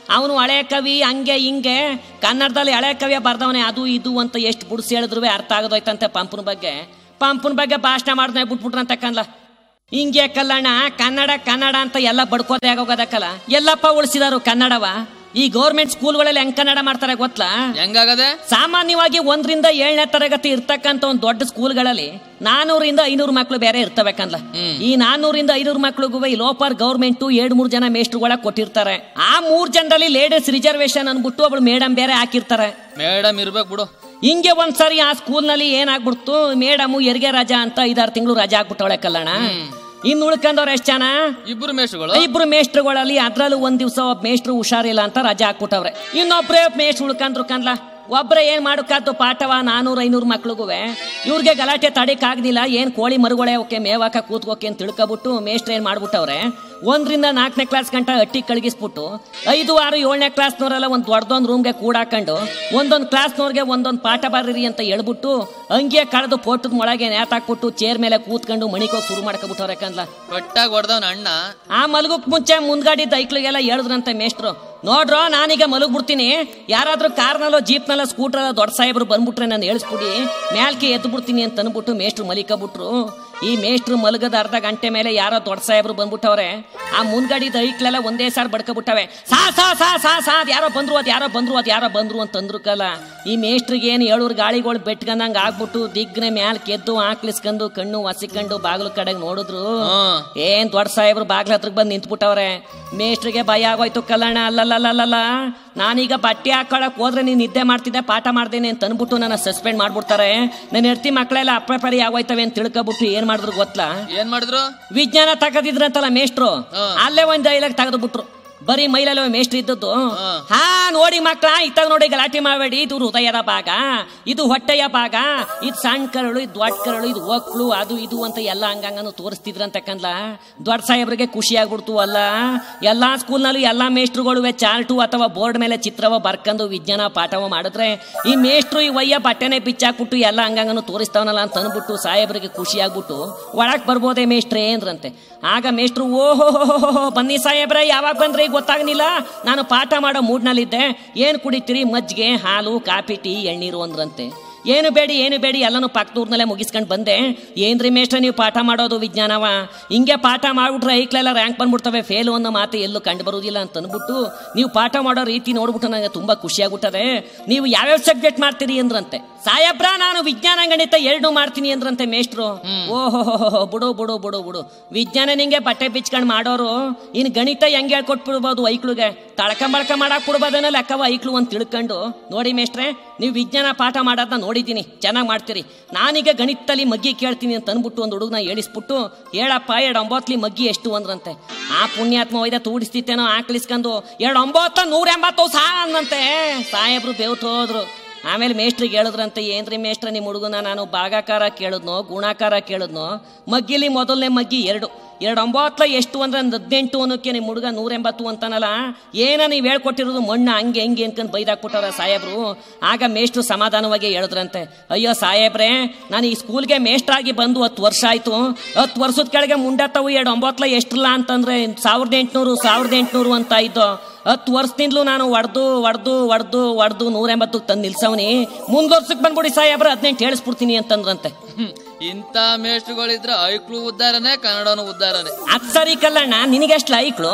ಅವನು ಹಳೆ ಕವಿ ಹಂಗೆ ಹಿಂಗೆ ಕನ್ನಡದಲ್ಲಿ ಹಳೆ ಕವಿಯ ಬರ್ದವನೆ ಅದು ಇದು ಅಂತ ಎಷ್ಟು ಬುಡ್ಸಿ ಹೇಳಿದ್ರು ಅರ್ಥ ಆಗೋದೋಯ್ತಂತೆ ಪಂಪನ ಬಗ್ಗೆ ಪಂಪನ ಬಗ್ಗೆ ಭಾಷಣ ಮಾಡಿದ್ರೆ ಬಿಟ್ಬಿಟ್ರಂತೆ ಕನ್ಲ ಹಿಂಗೆ ಕಲ್ಲಣ್ಣ ಕನ್ನಡ ಕನ್ನಡ ಅಂತ ಎಲ್ಲ ಬಡ್ಕೋದೇ ಆಗೋಗೋದಕ್ಕಲ್ಲ ಎಲ್ಲಪ್ಪ ಉಳಿಸಿದಾರು ಕನ್ನಡವ ಈ ಗೌರ್ಮೆಂಟ್ ಸ್ಕೂಲ್ಗಳಲ್ಲಿ ಹೆಂಗ್ ಕನ್ನಡ ಮಾಡ್ತಾರೆ ಗೊತ್ತಾ ಹೆಂಗಾಗದೆ ಸಾಮಾನ್ಯವಾಗಿ ಒಂದರಿಂದ ಏಳನೇ ತರಗತಿ ಇರ್ತಕ್ಕಂಥ ಒಂದು ದೊಡ್ಡ ಸ್ಕೂಲ್ಗಳಲ್ಲಿ ನಾನೂರಿಂದ ಐನೂರು ಮಕ್ಕಳು ಬೇರೆ ಇರ್ತವೆ ಕನ್ಲ ಈ ನಾನೂರಿಂದ ಐನೂರು ಮಕ್ಳಿಗೂ ಈ ಲೋಪರ್ ಗೌರ್ಮೆಂಟ್ ಎರಡ್ ಮೂರ್ ಜನ ಮೇಷ್ಟ್ರುಗಳ ಕೊಟ್ಟಿರ್ತಾರೆ ಆ ಮೂರ್ ಜನರಲ್ಲಿ ಲೇಡೀಸ್ ರಿಸರ್ವೇಶನ್ ಅನ್ಬಿಟ್ಟು ಒಬ್ಳು ಮೇಡಮ್ ಬೇರೆ ಹಾಕಿರ್ತಾರೆ ಮೇಡಮ್ ಇರ್ಬೇಕು ಬಿಡು ಹಿಂಗೆ ಒಂದ್ಸರಿ ಆ ಸ್ಕೂಲ್ನಲ್ಲಿ ಏನಾಗ್ಬಿಡ್ತು ಮೇಡಮು ಹೆರಿಗೆ ರಜಾ ಅಂತ ಐದಾರು ತಿಂಗಳು ರಜಾ ಆಗ್ಬಿಟ್ಟವಳೆ ಕಲ್ಲಣ್ಣ ಇನ್ನು ಉಳ್ಕೊಂಡವ್ರು ಎಷ್ಟು ಜನ ಇಬ್ರು ಮೇಷ್ಟ್ರುಗಳು ಇಬ್ರು ಮೇಷ್ಟ್ರುಗಳಲ್ಲಿ ಅದ್ರಲ್ಲೂ ಒಂದ್ ದಿವ್ಸ ಒಬ್ಬ ಮೇಷ್ಟ್ರು ಹುಷಾರಿಲ್ಲ ಅಂತ ರಜಾ ಹಾಕ್ಬಿಟ್ಟವ್ರೆ ಇನ್ನೊಬ್ರೇ ಮೇಷ್ಟ್ರು ಉಳ್ಕಂದ್ರು ಕನ್ಲ ಒಬ್ರೆ ಏನ್ ಮಾಡಕ್ಕಾದ್ದು ಪಾಠವ ನಾನೂರ ಐನೂರು ಮಕ್ಳಿಗುವೆ ಇವ್ರಿಗೆ ಗಲಾಟೆ ತಡಿಕ್ ಆಗ್ಲಿಲ್ಲ ಏನ್ ಕೋಳಿ ಮರುಗೊಳೆ ಓಕೆ ಮೇವಾಕ ಕೂತ್ಕೋಕೆ ಅಂತ ತಿಳ್ಕೊಬಿಟ್ಟು ಮೇಷ್ಟ್ರು ಏನ್ ಮಾಡ್ಬಿಟ್ಟವ್ರೆ ಒಂದ್ರಿಂದ ನಾಲ್ಕನೇ ಕ್ಲಾಸ್ ಗಂಟ ಹಟ್ಟಿ ಕಳಗಿಸ್ಬಿಟ್ಟು ಐದು ಆರು ಏಳನೇ ಕ್ಲಾಸ್ನವರೆಲ್ಲ ಒಂದ್ ದೊಡ್ಡದೊಂದು ರೂಮ್ಗೆ ಕೂಡಾಕೊಂಡು ಒಂದೊಂದು ಕ್ಲಾಸ್ನವ್ರಿಗೆ ಒಂದೊಂದು ಪಾಠ ಬರ್ರಿ ಅಂತ ಹೇಳ್ಬಿಟ್ಟು ಹಂಗೆ ಕಳೆದು ಪೋಟದ ಮೊಳಗೆ ನೇತಾಕ್ಬಿಟ್ಟು ಚೇರ್ ಮೇಲೆ ಕೂತ್ಕೊಂಡು ಮಣಿಕೋಗಿ ಶುರು ಮಾಡ್ಕೊಬಿಟ್ಟವ್ರೆ ಕನ್ಲ ಒಟ್ಟಾಗಿ ಹೊಡೆದವನ ಅಣ್ಣ ಆ ಮಲಗಕ್ ಮುಂಚೆ ಮುಂದ್ಗಾಡಿದ್ದ ಐಕ್ಳಿಗೆಲ್ಲ ಹೇಳಿದ್ರಂತೆ ಮೇಷ್ಟ್ರು ನೋಡ್ರೋ ನಾನೀಗ ಮಲಗ್ಬಿಡ್ತೀನಿ ಯಾರಾದ್ರೂ ಕಾರ್ನಲ್ಲೋ ಜೀಪ್ನಲ್ಲೋ ಸ್ಕೂಟ್ರಲ್ಲೋ ದೊಡ್ಡ ಸಾಹೇಬ್ರು ಬಂದ್ಬಿಟ್ರೆ ನಾನು ಹೇಳಿಸ್ಬಿಡಿ ಮ್ಯಾಲ್ಕೆ ಎದ್ದು ಬಿಡ್ತೀನಿ ಅಂತ ಅನ್ಬಿಟ್ಟು ಮೇಷ್ಟ್ರು ಮಲಿಕಬಿಟ್ರು ಈ ಮೇಷ್ಟ್ರು ಮಲಗದ ಅರ್ಧ ಗಂಟೆ ಮೇಲೆ ಯಾರೋ ದೊಡ್ಡ ಸಾಹೇಬ್ರು ಬಂದ್ಬಿಟ್ಟವ್ರೆ ಆ ಮುಂದ್ಗಾಡಿದ ಐಕ್ಳೆಲ್ಲ ಒಂದೇ ಸಾರ್ ಬಡ್ಕೊಬಿಟ್ಟವೆ ಸಾ ಸಾ ಸಾ ಸಾ ಸಾ ಅದ್ ಯಾರೋ ಬಂದ್ರು ಅದ್ ಯಾರೋ ಬಂದ್ರು ಅದ್ ಯಾರೋ ಬಂದ್ರು ಅಂತ ಅಂದ್ರು ಕಲ ಈ ಮೇಷ್ಟ್ರಿಗೆ ಏನು ಏಳೂರು ಗಾಳಿಗಳು ಬೆಟ್ಕಂದಂಗ ಆಗ್ಬಿಟ್ಟು ದಿಗ್ನೆ ಮ್ಯಾಲ್ ಕೆದ್ದು ಆಕ್ಲಿಸ್ಕೊಂಡು ಕಣ್ಣು ಒಸಿಕೊಂಡು ಬಾಗಿಲು ಕಡೆಗೆ ನೋಡಿದ್ರು ಹ್ಮ್ ಏನ್ ದೊಡ್ಡ ಸಾಹೇಬ್ರು ಬಾಗ್ಲ ಹತ್ರಕ್ ಬಂದು ನಿಂತ್ಬಿಟ್ಟವ್ರೆ ಮೇಷ್ಟ್ರಿಗೆ ಭಯ ಆಗೋಯ್ತು ಕಲ್ಲಣ್ಣ ಅಲ್ಲಲ್ಲಲ್ಲಲ್ಲ ನಾನೀಗ ಬಟ್ಟೆ ಹಾಕೊಳಕ್ ಹೋದ್ರೆ ನೀನ್ ನಿದ್ದೆ ಮಾಡ್ತಿದ್ದೆ ಪಾಠ ಮಾಡ್ದೇನೆ ಅಂತ ಅನ್ಬಿಟ್ಟು ನನ್ನ ಸಸ್ಪೆಂಡ್ ಮಾಡ್ಬಿಡ್ತಾರೆ ನನ್ನ ಹೆಡ್ತಿ ಮಕ್ಕಳೆಲ್ಲ ಅಪ್ರಪರಿ ಆಗೋಯ್ತವೆ ಅಂತ ತಿಳ್ಕೊಬಿಟ್ಟು ಏನ್ ಮಾಡಿದ್ರು ಗೊತ್ತಾ ಏನ್ ಮಾಡಿದ್ರು ವಿಜ್ಞಾನ ತಗದಿದ್ರಂತಲ್ಲ ಮೇಷ್ಟ್ರು ಹಾ. ಅಲ್ಲೇ ಒಂದ್ ಡೈಲಾಗ್ ತೆಗೆದು ಬಿಟ್ರು ಬರೀ ಮೈಲಲ್ಲಿ ಮೇಷ್ಟ್ರು ಇದ್ದದ್ದು ಹಾ. ಹಾ ನೋಡಿ ಮಕ್ಕಳ ಇತ್ತಾಗ ನೋಡಿ ಗಲಾಟೆ ಮಾಡಬೇಡಿ ಇದು ಹೃದಯದ ಭಾಗ ಇದು ಹೊಟ್ಟೆಯ ಭಾಗ ಇದು ಸಣ್ಣ ಕರಳು ಇದು ದೊಡ್ಡ ಕರಳು ಇದು ಒಕ್ಳು ಅದು ಇದು ಅಂತ ಎಲ್ಲ ಹಂಗಂಗನು ತೋರಿಸ್ತಿದ್ರಂತ ಕನ್ಲ ದೊಡ್ಡ ಸಾಹೇಬ್ರಿಗೆ ಖುಷಿ ಆಗ್ಬಿಡ್ತು ಅಲ್ಲ ಎಲ್ಲಾ ಸ್ಕೂಲ್ನಲ್ಲೂ ಎಲ್ಲಾ ಮೇಷ್ಟ್ರುಗಳು ಚಾರ್ಟು ಅಥವಾ ಬೋರ್ಡ್ ಮೇಲೆ ಚಿತ್ರವ ಬರ್ಕೊಂಡು ವಿಜ್ಞಾನ ಪಾಠವ ಮಾಡಿದ್ರೆ ಈ ಮೇಷ್ಟ್ರು ಈ ವಯ್ಯ ಬಟ್ಟೆನೆ ಬಿಚ್ಚಾಕ್ಬಿಟ್ಟು ಎಲ್ಲ ಹಂಗಂಗನು ತೋರಿಸ್ತಾವನಲ್ಲ ಅಂತ ಅನ್ಬಿಟ್ಟು ಸಾಹೇಬ್ರಿಗೆ ಖುಷಿ ಆಗ್ಬಿಟ್ಟು ಒಳಗ್ ಬರ್ಬೋದೇ ಮೇಷ್ಟ್ರೇ ಅಂದ್ರಂತೆ ಆಗ ಮೇಷ್ಟ್ರು ಓಹೋ ಬನ್ನಿ ಸಾಹೇಬ್ರೆ ಯಾವಾಗ ಬಂದ್ರಿ ಗೊತ್ತಾಗ್ಲಿಲ್ಲ ನಾನು ಪಾಠ ಮಾಡೋ ಮೂಡ್ನಲ್ಲಿದ್ದೆ ಏನು ಕುಡಿತೀರಿ ಮಜ್ಜಿಗೆ ಹಾಲು ಕಾಫಿ ಟೀ ಎಳ್ನೀರು ಅಂದ್ರಂತೆ ಏನು ಬೇಡಿ ಏನು ಬೇಡಿ ಎಲ್ಲನೂ ಪಕ್ಕದೂರ್ನಲ್ಲೇ ಮುಗಿಸ್ಕೊಂಡು ಬಂದೆ ಏನ್ರಿ ಮೇಷ್ಟ್ರ ನೀವು ಪಾಠ ಮಾಡೋದು ವಿಜ್ಞಾನವ ಹಿಂಗೆ ಪಾಠ ಮಾಡ್ಬಿಟ್ರೆ ಐಕ್ಲೆಲ್ಲ ರ್ಯಾಂಕ್ ಬಂದ್ಬಿಡ್ತವೆ ಫೇಲು ಅನ್ನೋ ಮಾತು ಎಲ್ಲೂ ಕಂಡು ಬರುವುದಿಲ್ಲ ಅಂತ ಅಂದ್ಬಿಟ್ಟು ನೀವು ಪಾಠ ಮಾಡೋ ರೀತಿ ನೋಡ್ಬಿಟ್ಟು ನನಗೆ ತುಂಬಾ ಖುಷಿಯಾಗ್ಬಿಟ್ಟದೆ ನೀವು ಯಾವ್ಯಾವ ಸಬ್ಜೆಕ್ಟ್ ಮಾಡ್ತೀರಿ ಅಂದ್ರಂತೆ ಸಾಯಬ್ರ ನಾನು ವಿಜ್ಞಾನ ಗಣಿತ ಎರಡು ಮಾಡ್ತೀನಿ ಅಂದ್ರಂತೆ ಮೇಷ್ಟ್ರು ಓಹೋ ಬಿಡು ಬಿಡು ಬಿಡು ಬಿಡು ವಿಜ್ಞಾನ ನಿಂಗೆ ಬಟ್ಟೆ ಬಿಚ್ಕೊಂಡು ಮಾಡೋರು ಇನ್ ಗಣಿತ ಹೆಂಗ್ ಹೇಳ್ಕೊಟ್ಬಿಡ್ಬೋದು ಐಕ್ಳುಗೆ ತಳಕ ಬಳಕ ಮಾಡಕ್ ಬಿಡ್ಬೋದೇನೋ ಲೆಕ್ಕವ ಐಕ್ಳು ಅಂತ ತಿಳ್ಕೊಂಡು ನೋಡಿ ಮೇಷ್ಟ್ರೆ ನೀವು ವಿಜ್ಞಾನ ಪಾಠ ಮಾಡೋದನ್ನ ನೋಡಿದ್ದೀನಿ ಚೆನ್ನಾಗಿ ಮಾಡ್ತೀರಿ ನಾನೀಗ ಗಣಿತದಲ್ಲಿ ಮಗ್ಗಿ ಕೇಳ್ತೀನಿ ಅಂತ ಅಂದ್ಬಿಟ್ಟು ಒಂದು ಹುಡುಗನ ಹೇಳಿಸ್ಬಿಟ್ಟು ಹೇಳಪ್ಪ ಎರಡು ಒಂಬತ್ಲಿ ಮಗ್ಗಿ ಎಷ್ಟು ಅಂದ್ರಂತೆ ಆ ಪುಣ್ಯಾತ್ಮ ಒಯ್ದ ತೂಡಿಸ್ತಿತ್ತೇನೋ ಆಕಳಿಸ್ಕೊಂಡು ಎರಡು ಒಂಬತ್ತ ನೂರ ಎಂಬತ್ತು ಸಾ ಅಂದಂತೆ ಸಾಹೇಬ್ರು ಬೆವ್ತು ಹೋದ್ರು ಆಮೇಲೆ ಮೇಷ್ಟ್ರಿಗೆ ಹೇಳಿದ್ರಂತೆ ಏನ್ರಿ ಮೇಷ್ಟ್ರ ನಿಮ್ಮ ಹುಡುಗನ ನಾನು ಭಾಗಾಕಾರ ಕೇಳಿದ್ನೋ ಗುಣಾಕಾರ ಕೇಳಿದ್ನೋ ಮಗ್ಗಿಲಿ ಮೊದಲನೇ ಮಗ್ಗಿ ಎರಡು ಎರಡು ಒಂಬತ್ತಲ ಎಷ್ಟು ಅಂದ್ರೆ ಒಂದು ಹದಿನೆಂಟು ಅನ್ನೋಕೆ ನಿಮ್ಮ ಹುಡುಗ ನೂರ ಎಂಬತ್ತು ಅಂತಾನಲ್ಲ ಏನ ನೀವು ಹೇಳ್ಕೊಟ್ಟಿರೋದು ಮಣ್ಣು ಹಂಗೆ ಹೆಂಗೆ ಅನ್ಕೊಂಡು ಬೈದಾಕ್ಬಿಟ್ಟವ್ರ ಸಾಹೇಬ್ರು ಆಗ ಮೇಷ್ಟ್ರು ಸಮಾಧಾನವಾಗಿ ಹೇಳಿದ್ರಂತೆ ಅಯ್ಯೋ ಸಾಹೇಬ್ರೆ ನಾನು ಈ ಸ್ಕೂಲ್ಗೆ ಮೇಷ್ಟ್ರಾಗಿ ಬಂದು ಹತ್ತು ವರ್ಷ ಆಯ್ತು ಹತ್ತು ವರ್ಷದ ಕೆಳಗೆ ಮುಂಡತ್ತವು ಎರಡು ಒಂಬತ್ತಲ ಎಷ್ಟಿಲ್ಲ ಅಂತಂದ್ರೆ ಸಾವಿರದ ಎಂಟುನೂರು ಸಾವಿರದ ಎಂಟುನೂರು ಅಂತ ಇದ್ದು ಹತ್ತು ವರ್ಷದಿಂದಲೂ ನಾನು ಒಡ್ದು ಒಡ್ದು ಒಡ್ದು ಒಡ್ದು ನೂರ ಎಂಬತ್ತಕ್ಕೆ ತಂದು ನಿಲ್ಸವ್ನಿ ಮುಂದ್ ವರ್ಷಕ್ಕೆ ಬಂದ್ಬಿಡಿ ಸಾಹೇಬ್ರ ಹದಿನೆಂಟು ಹೇಳಿಸ್ಬಿಡ್ತೀನಿ ಅಂತಂದ್ರಂತೆ ಹ್ಮ್. ಇಂಥ ಮೇಷ್ಟ್ರುಗಳಿದ್ರೆ ಐಕ್ಳು ಉದ್ದಾರನೆ ಕನ್ನಡನು ಉದ್ದಾರನೆ ಅದ್ ಸರಿ ಕಲ್ಲಣ್ಣ ನಿನಗೆಷ್ಟು ಲೈಕ್ಳು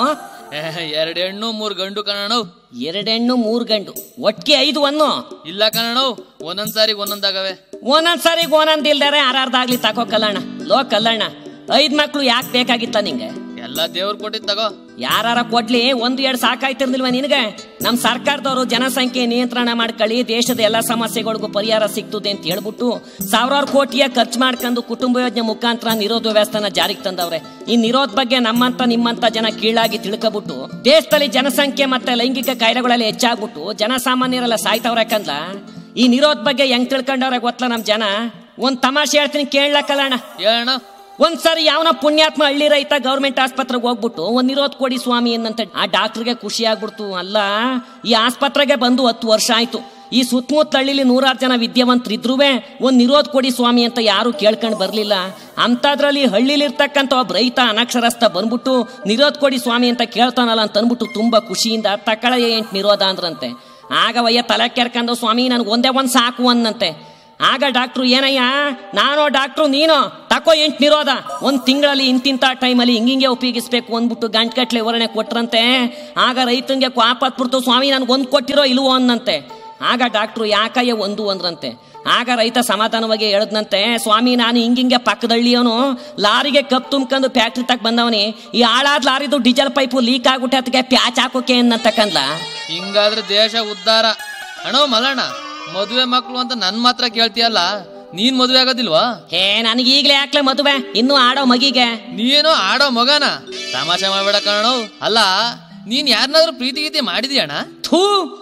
ಎರಡು ಹೆಣ್ಣು ಮೂರು ಗಂಡು ಕನ್ನಡ ಎರಡೆಣ್ಣು ಮೂರ್ ಗಂಡು ಒಟ್ಟಿಗೆ ಐದು ಅನ್ನು ಇಲ್ಲ ಕನ್ನಡ ಒಂದೊಂದ್ ಸಾರಿ ಒಂದೊಂದಾಗವೆ ಒಂದೊಂದ್ ಸಾರಿಗೆ ಒಂದೊಂದ್ ಇಲ್ದಾರೆ ಆರಾರ್ದಾಗ್ಲಿ ತಕೋ ಕಲ್ಲಣ್ಣ ಲೋ ಕಲ್ಲಣ್ಣ ಐದ್ ಮಕ್ಳು ಯಾಕೆ ಬೇಕಾಗಿತ್ತ ನಿಂಗೆ ಎಲ್ಲ ದೇವ್ರು ಕೊಟ್ಟಿದ್ ತಗೋ ಯಾರಾರ ಕೊಡ್ಲಿ ಒಂದು ಎರಡು ಸಾಕಾಯ್ತಿರ್ಲಿಲ್ವ ನಿನಗೆ ನಮ್ಮ ಸರ್ಕಾರದವರು ಜನಸಂಖ್ಯೆ ನಿಯಂತ್ರಣ ಮಾಡ್ಕೊಳ್ಳಿ ದೇಶದ ಎಲ್ಲ ಸಮಸ್ಯೆಗಳಿಗೂ ಪರಿಹಾರ ಸಿಗ್ತದೆ ಅಂತ ಹೇಳ್ಬಿಟ್ಟು ಸಾವಿರಾರು ಕೋಟಿಯ ಖರ್ಚು ಮಾಡ್ಕೊಂಡು ಕುಟುಂಬ ಯೋಜನೆ ಮುಖಾಂತರ ನಿರೋಧ ವ್ಯವಸ್ಥೆನ ಜಾರಿಗೆ ತಂದವ್ರೆ ಈ ನಿರೋಧ ಬಗ್ಗೆ ನಮ್ಮಂತ ನಿಮ್ಮಂತ ಜನ ಕೀಳಾಗಿ ತಿಳ್ಕೊಬಿಟ್ಟು ದೇಶದಲ್ಲಿ ಜನಸಂಖ್ಯೆ ಮತ್ತೆ ಲೈಂಗಿಕ ಕಾಯಿಲೆಗಳಲ್ಲಿ ಹೆಚ್ಚಾಗ್ಬಿಟ್ಟು ಜನಸಾಮಾನ್ಯರೆಲ್ಲ ಸಾಯ್ತವ್ರೆ ಯಾಕಂದ್ರ ಈ ನಿರೋಧ ಬಗ್ಗೆ ಹೆಂಗ್ ತಿಳ್ಕೊಂಡವ್ರೆ ಗೊತ್ತಲ್ಲ ನಮ್ ಜನ ಒಂದ್ ತಮಾಷೆ ಹೇಳ್ತೀನಿ ಕೇಳಕ್ಕಲ್ಲಣ್ಣ ಹೇಳಣ್ಣ ಒಂದ್ಸರಿ ಯಾವನ ಪುಣ್ಯಾತ್ಮ ಹಳ್ಳಿ ರೈತ ಗೌರ್ಮೆಂಟ್ ಆಸ್ಪತ್ರೆಗೆ ಹೋಗ್ಬಿಟ್ಟು ಒಂದ್ ನಿರೋಧ್ ಕೊಡಿ ಸ್ವಾಮಿ ಏನಂತ ಆ ಡಾಕ್ಟರ್ಗೆ ಖುಷಿ ಆಗ್ಬಿಡ್ತು ಅಲ್ಲ ಈ ಆಸ್ಪತ್ರೆಗೆ ಬಂದು ಹತ್ತು ವರ್ಷ ಆಯ್ತು ಈ ಸುತ್ತಮುತ್ತ ಹಳ್ಳಿಲಿ ನೂರಾರು ಜನ ವಿದ್ಯಾವಂತರಿದ್ರೂ ಒಂದು ನಿರೋಧ ಕೊಡಿ ಸ್ವಾಮಿ ಅಂತ ಯಾರು ಕೇಳ್ಕೊಂಡು ಬರಲಿಲ್ಲ ಅಂಥದ್ರಲ್ಲಿ ಹಳ್ಳಿಲಿರ್ತಕ್ಕಂಥ ಒಬ್ಬ ರೈತ ಅನಕ್ಷರಸ್ಥ ಬಂದ್ಬಿಟ್ಟು ನಿರೋಧ ಕೊಡಿ ಸ್ವಾಮಿ ಅಂತ ಕೇಳ್ತಾನಲ್ಲ ಅಂತ ಅಂದ್ಬಿಟ್ಟು ತುಂಬ ಖುಷಿಯಿಂದ ತಕ್ಕಳ ಎಂಟು ನಿರೋಧ ಅಂದ್ರಂತೆ ಆಗ ವಯ್ಯ ತಲೆ ಕೆರ್ಕೊಂಡು ಸ್ವಾಮಿ ನನಗೆ ಒಂದೇ ಒಂದು ಸಾಕು ಅನ್ನಂತೆ ಆಗ ಡಾಕ್ಟ್ರು ಏನಯ್ಯ ನಾನು ಡಾಕ್ಟ್ರು ನೀನು ತಕೋ ಎಂಟು ನಿರೋಧ ಒಂದು ತಿಂಗಳಲ್ಲಿ ಇಂತಿಂಥ ಟೈಮಲ್ಲಿ ಹಿಂಗಿಂಗೆ ಉಪಯೋಗಿಸ್ಬೇಕು ಅಂದ್ಬಿಟ್ಟು ಗಂಟ್ಕಟ್ಲೆ ವಿವರಣೆ ಕೊಟ್ರಂತೆ ಆಗ ರೈತಂಗೆ ಕ್ವಾಪತ್ಬಿಡ್ತು ಸ್ವಾಮಿ ನನಗೆ ಒಂದು ಕೊಟ್ಟಿರೋ ಇಲ್ವೋ ಅನ್ನಂತೆ ಆಗ ಡಾಕ್ಟ್ರು ಯಾಕಯ್ಯ ಒಂದು ಅಂದ್ರಂತೆ ಆಗ ರೈತ ಸಮಾಧಾನವಾಗಿ ಹೇಳದ್ನಂತೆ ಸ್ವಾಮಿ ನಾನು ಹಿಂಗಿಂಗೆ ಪಕ್ಕದಳ್ಳಿಯವನು ಲಾರಿಗೆ ಕಪ್ ತುಂಬ್ಕೊಂಡು ಫ್ಯಾಕ್ಟ್ರಿ ತಕ್ ಬಂದವನಿ ಈ ಹಾಳಾದ ಲಾರಿದು ಡೀಸೆಲ್ ಪೈಪು ಲೀಕ್ ಆಗ್ಬಿಟ್ಟೆ ಅದಕ್ಕೆ ಪ್ಯಾಚ್ ಹಾಕೋಕೆ ಅನ್ನಂತಕ್ಕಂದ್ಲ ಹಿಂಗಾದ್ರೆ ದೇಶ ಉದ್ಧಾರ ಅಣೋ ಮಲ್ಲಣ್ಣ ಮದುವೆ ಮಕ್ಳು ಅಂತ ನನ್ ಮಾತ್ರ ಕೇಳ್ತೀಯಲ್ಲ ನೀನ್ ಮದುವೆ ಆಗೋದಿಲ್ವಾ ಹೇ ನನಗೆ ಈಗಲೇ ಯಾಕ್ಲೆ ಮದುವೆ ಇನ್ನೂ ಆಡೋ ಮಗಿಗೆ ನೀನು ಆಡೋ ಮಗನ ತಮಾಷೆ ಮಾಡ್ಬೇಡ ಕಣೋ ಅಲ್ಲ ನೀನ್ ಯಾರನ್ನಾದ್ರೂ ಪ್ರೀತಿ ಗೀತಿ ಮಾಡಿದ್ಯಣ್ಣ ಥೂ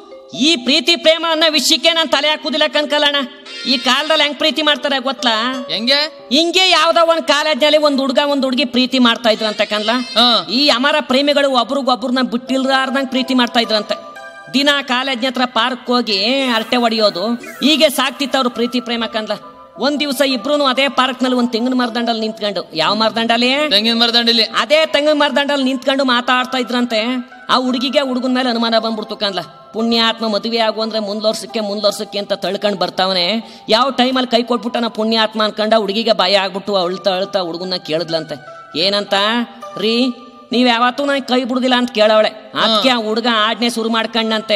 ಈ ಪ್ರೀತಿ ಪ್ರೇಮ ಅನ್ನೋ ವಿಷಯಕ್ಕೆ ನಾನು ತಲೆ ಹಾಕುದಿಲ್ಲ ಕಣ್ಕಲ್ಲಣ್ಣ ಈ ಕಾಲದಲ್ಲಿ ಹೆಂಗ್ ಪ್ರೀತಿ ಮಾಡ್ತಾರೆ ಗೊತ್ತಾ ಹೆಂಗೆ ಹಿಂಗೆ ಯಾವ್ದೋ ಒಂದ್ ಕಾಲೇಜ್ನಲ್ಲಿ ಒಂದ್ ಹುಡುಗ ಒಂದ್ ಹುಡುಗಿ ಪ್ರೀತಿ ಮಾಡ್ತಾ ಇದ್ರು ಅಂತ ಕನ್ಲ ಹಾ ಈ ಅಮರ ಪ್ರೇಮಿಗಳು ಒಬ್ರಿಗೊಬ್ರನ್ನ ಬಿಟ್ಟಿಲ್ದಾರ್ದಂಗ್ ಪ್ರೀತಿ ಮಾಡ್ತಾ ಇದ್ರಂತೆ ದಿನ ಕಾಲೇಜ್ ಹತ್ರ ಪಾರ್ಕ್ ಹೋಗಿ ಅರಟೆ ಹೊಡಿಯೋದು ಹೀಗೆ ಸಾಕ್ತಿತ್ತು ಅವ್ರು ಪ್ರೀತಿ ಪ್ರೇಮ ಕಂದ್ಲ ಒಂದ್ ದಿವಸ ಇಬ್ರು ಅದೇ ಪಾರ್ಕ್ ನಲ್ಲಿ ಒಂದ್ ತೆಂಗಿನ ಮರದಂಡಲ್ಲಿ ನಿಂತ್ಕೊಂಡು ಯಾವ ಮರದಂಡಲ್ಲಿ ತೆಂಗಿನ ಮರದಂಡಿಲಿ ಅದೇ ತೆಂಗಿನ ಮರದಂಡಲ್ಲಿ ನಿಂತ್ಕೊಂಡು ಮಾತಾಡ್ತಾ ಇದ್ರಂತೆ ಆ ಹುಡುಗಿಗೆ ಹುಡುಗನ ಮೇಲೆ ಅನುಮಾನ ಬಂದ್ಬಿಡ್ತು ಕಂದ್ಲ ಪುಣ್ಯಾತ್ಮ ಮದುವೆ ಆಗು ಅಂದ್ರೆ ಮುಂದ್ವರ್ಸಕ್ಕೆ ಮುಂದ್ವರ್ಸಕ್ಕೆ ಅಂತ ತಳ್ಕೊಂಡು ಬರ್ತಾವನೆ ಯಾವ ಟೈಮಲ್ಲಿ ಕೈ ಕೊಟ್ಬಿಟ್ಟನ ಪುಣ್ಯಾತ್ಮ ಅನ್ಕೊಂಡ ಹುಡುಗಿಗೆ ಭಯ ಆಗ್ಬಿಟ್ಟು ಅಳ್ತಾ ಅಳ್ತಾ ಹುಡುಗನ್ನ ಕೇಳಿದ್ಲಂತೆ ಏನಂತ ರೀ ನೀವ್ ಯಾವತ್ತೂ ನನಗೆ ಕೈ ಬಿಡುದಿಲ್ಲ ಅಂತ ಕೇಳವಳೆ ಅದಕ್ಕೆ ಆ ಹುಡುಗ ಆಜ್ಞೆ ಶುರು ಮಾಡ್ಕಂಡಂತೆ